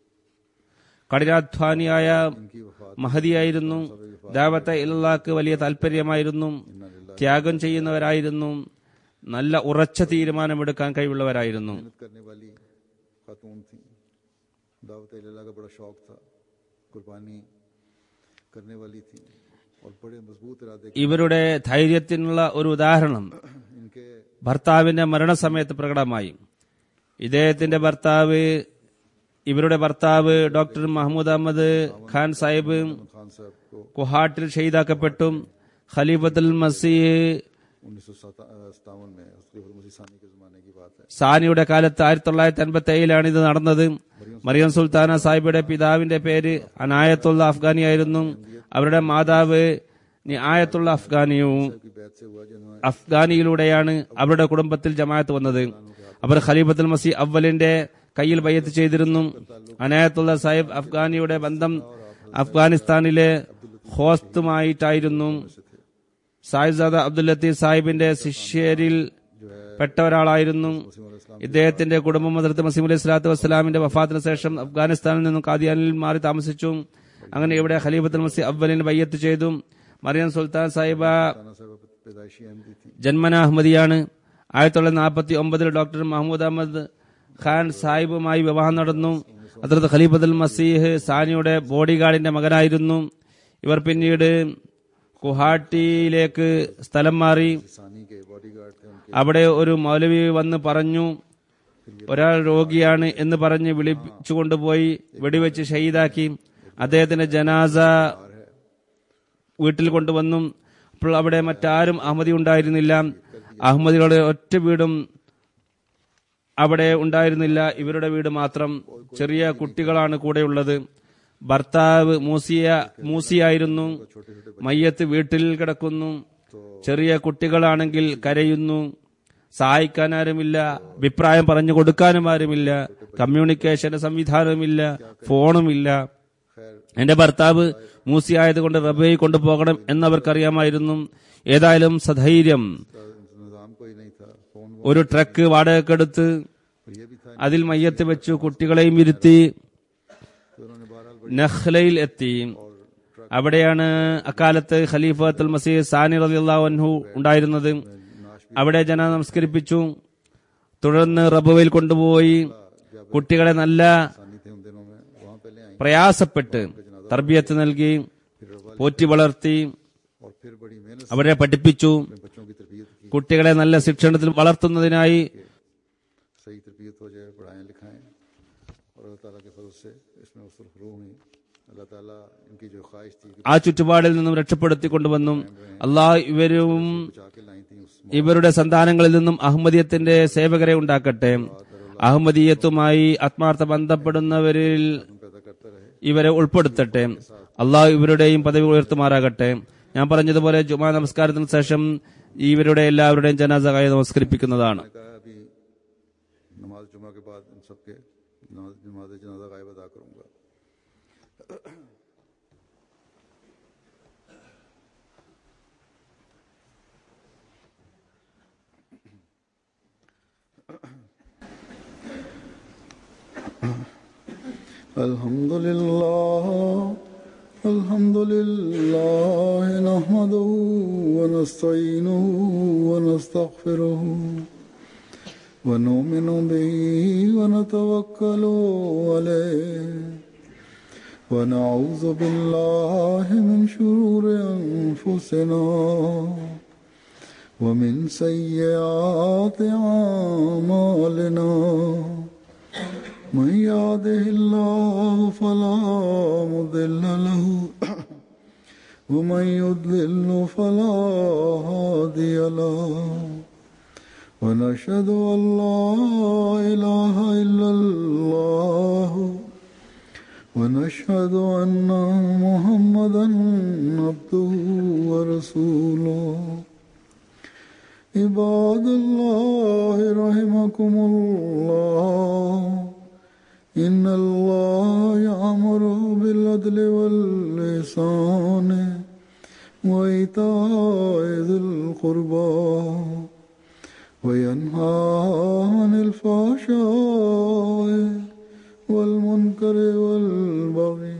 കഠിനാധ്വാനിയായ इनकी वफात മഹതിയായിരുന്നു ദാവത്തെ ഇല്ലാക്ക് വലിയ താല്പര്യമായിരുന്നു ത്യാഗം ചെയ്യുന്നവരായിരുന്നു നല്ല ഉറച്ച തീരുമാനമെടുക്കാൻ കഴിവുള്ളവരായിരുന്നു मेहनत करने वाली खातून थी दावत इल्लाह का बड़ा शौक था कुर्बानी करने वाली थी और बड़े मजबूत इरादे के ഇവരുടെ ധൈര്യത്തിനുള്ള ഒരു ഉദാഹരണം इनके ഭർത്താവിന്റെ മരണസമയത്ത് പ്രകടമായി ഇദ്ദേഹത്തിന്റെ ഭർത്താവ് ഇവരുടെ ഭർത്താവ് ഡോക്ടർ മഹമ്മൂദ് അഹമ്മദ് ഖാൻ സാഹിബ് खान साहब को കുഹാട്ടിൽ ഷെയ്ദാക്കപ്പെട്ടു ഖലീഫത്തുൽ മസീഹ് उन्नीस सौ सत्तावन में खलीफुल मसीह सानी के ज़माने की बात है സാനിയുടെ കാലത്ത് ആയിരത്തി തൊള്ളായിരത്തി അൻപത്തി ഏഴിലാണ് ഇത് നടന്നത് മറിയം സുൽത്താന സാഹിബിയുടെ പിതാവിന്റെ പേര് അനായത്തുള്ള അഫ്ഗാനിയായിരുന്നു അവരുടെ മാതാവ് ആയത്തുള്ള അഫ്ഗാനിയും की बैत से हुआ जिन्होंने അഫ്ഗാനിയിലൂടെയാണ് അവരുടെ കുടുംബത്തിൽ ജമാഅത്ത് വന്നത് അവർ ഖലീഫത്തുൽ മസി അവലിന്റെ കയ്യിൽ ബയ്യത്ത് ചെയ്തിരുന്നു അനായത്തുള്ള സാഹിബ് അഫ്ഗാനിയുടെ ബന്ധം അഫ്ഗാനിസ്ഥാനിലെ ഹോസ്തുമായിട്ടായിരുന്നു സാഹിബ്സാദ അബ്ദുൽ ലത്തീഫ് സാഹിബിന്റെ ശിഷ്യരിൽ പെട്ട ഒരാളായിരുന്നു ഇദ്ദേഹത്തിന്റെ കുടുംബം ഹസ്രത്ത് മസീം അലൈഹി സ്വലാത്തു വസ്സലാമിന്റെ വഫാത്തിന് ശേഷം അഫ്ഗാനിസ്ഥാനിൽ നിന്നും കാദിയാനിൽ മാറി താമസിച്ചു അങ്ങനെ ഇവിടെ ഖലീഫത്തുൽ മസി അവലിന് ബയ്യത്ത് ചെയ്തു മറിയം സുൽത്താൻ സാഹിബ खाना साहब पैदाइशी अहमदी थी ജന്മന അഹമ്മദിയാണ് ആയിരത്തി തൊള്ളായിരത്തി നാൽപ്പത്തി ഒമ്പതിൽ ഡോക്ടർ മഹമ്മൂദ് അഹമ്മദ് ഖാൻ സാഹിബുമായി വിവാഹം നടന്നു അതിർത്ത് ഖലീഫത്തുൽ മസീഹ് സാനിയുടെ ബോഡി ഗാർഡിന്റെ മകനായിരുന്നു ഇവർ പിന്നീട് ഗുവാഹട്ടിയിലേക്ക് സ്ഥലം മാറി सानी के बॉडी गार्ड थे उनके അവിടെ ഒരു മൗലവി വന്ന് പറഞ്ഞു ഒരാൾ രോഗിയാണ് എന്ന് പറഞ്ഞ് വിളിച്ചു കൊണ്ടുപോയി വെടിവെച്ച് ഷഹീദാക്കി അദ്ദേഹത്തിന്റെ ജനാസ വീട്ടിൽ കൊണ്ടുവന്നു അപ്പോൾ അവിടെ മറ്റാരും അഹമ്മദി ഉണ്ടായിരുന്നില്ല അഹമ്മദികളുടെ ഒറ്റ വീടും അവിടെ ഉണ്ടായിരുന്നില്ല ഇവരുടെ വീട് മാത്രം ചെറിയ കുട്ടികളാണ് കൂടെയുള്ളത് ഭർത്താവ് മൂസിയ മൂസിയായിരുന്നു മയ്യത്ത് വീട്ടിൽ കിടക്കുന്നു ചെറിയ കുട്ടികളാണെങ്കിൽ കരയുന്നു സഹായിക്കാൻ ആരുമില്ല അഭിപ്രായം പറഞ്ഞു കൊടുക്കാനും ആരുമില്ല കമ്മ്യൂണിക്കേഷൻ സംവിധാനവുമില്ല ഫോണുമില്ല എന്റെ ഭർത്താവ് മൂസി ആയതുകൊണ്ട് റബയെ കൊണ്ടുപോകണം എന്നവർക്കറിയാമായിരുന്നു ഏതായാലും സധൈര്യം निज़ाम कोई नहीं था फोन ഒരു ട്രക്ക് വാടകക്കെടുത്ത് और ये भी था അതിൽ മയ്യത്ത് വെച്ചു കുട്ടികളെയും ഇരുത്തി तो उन्होंने बहरहाल നഖ്ലയിൽ എത്തി അവിടെയാണ് അക്കാലത്ത് ഖലീഫത്തുൽ മസീദ് സാനി റളിയല്ലാഹു അൻഹു ഉണ്ടായിരുന്നത് അവിടെ ജന നമസ്കരിപ്പിച്ചു തുടർന്ന് റബുവയിൽ കൊണ്ടുപോയി കുട്ടികളെ നല്ല सानी थे उन दिनों में वहां पहले आई പ്രയാസപ്പെട്ട് തർബിയത്ത് നൽകി പോറ്റി വളർത്തി और फिर बड़ी मेहनत അവരെ പഠിപ്പിച്ചു से बच्चों की तरबियत की കുട്ടികളെ നല്ല ശിക്ഷണത്തിൽ വളർത്തുന്നതിനായി सही तरबियत हो जाए पढ़ाएं लिखाएं और अल्लाह ताला के फजल से इसमें उसल फरूम हुई अल्लाह ताला इनकी जो ख्वाहिश थी कि ആ ചുറ്റുപാടിൽ നിന്നും രക്ഷപ്പെടുത്തി കൊണ്ടുവന്നു അള്ളാഹ് ഇവരും बचा के लाई थी उस ഇവരുടെ സന്താനങ്ങളിൽ നിന്നും അഹമ്മദിയത്തിന്റെ സേവകരെ ഉണ്ടാക്കട്ടെ അഹമ്മദീയത്തുമായി ആത്മാർത്ഥ ബന്ധപ്പെടുന്നവരിൽ पैदा करता रहे ഇവരെ ഉൾപ്പെടുത്തട്ടെ അള്ളാഹു ഇവരുടെയും പദവി ഉയർത്തുമാറാകട്ടെ ഞാൻ പറഞ്ഞതുപോലെ ജുമാ നമസ്കാരത്തിന് ശേഷം ഇവരുടെ എല്ലാവരുടെയും ജനാസകായി നമസ്കരിപ്പിക്കുന്നതാണ് मैंने कहा अभी नमाज जुमा के बाद इन सबके नमाज नमाज जनाजा गायब अदा करूंगा الحمد لله الحمد لله نحمده ونستعينه ونستغفره ونؤمن به ونتوكل عليه ونعوذ بالله من شرور أنفسنا ومن سيئات أعمالنا من يهده الله فلا مضل له ومن يضلل فلا هادي له ونشهد أن لا إله إلا الله ونشهد أن محمدا عبده ورسوله عباد الله رحمكم الله إن الله يأمر بالعدل واللسان وإيتاء ذي القربى وينهى عن الفحشاء والمنكر والبغي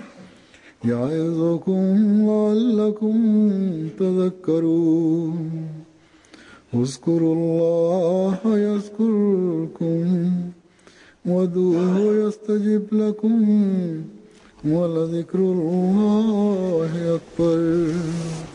يعظكم لعلكم تذكرون اذكروا الله يذكركم وادعوه يستجب لكم ولذكر الله أكبر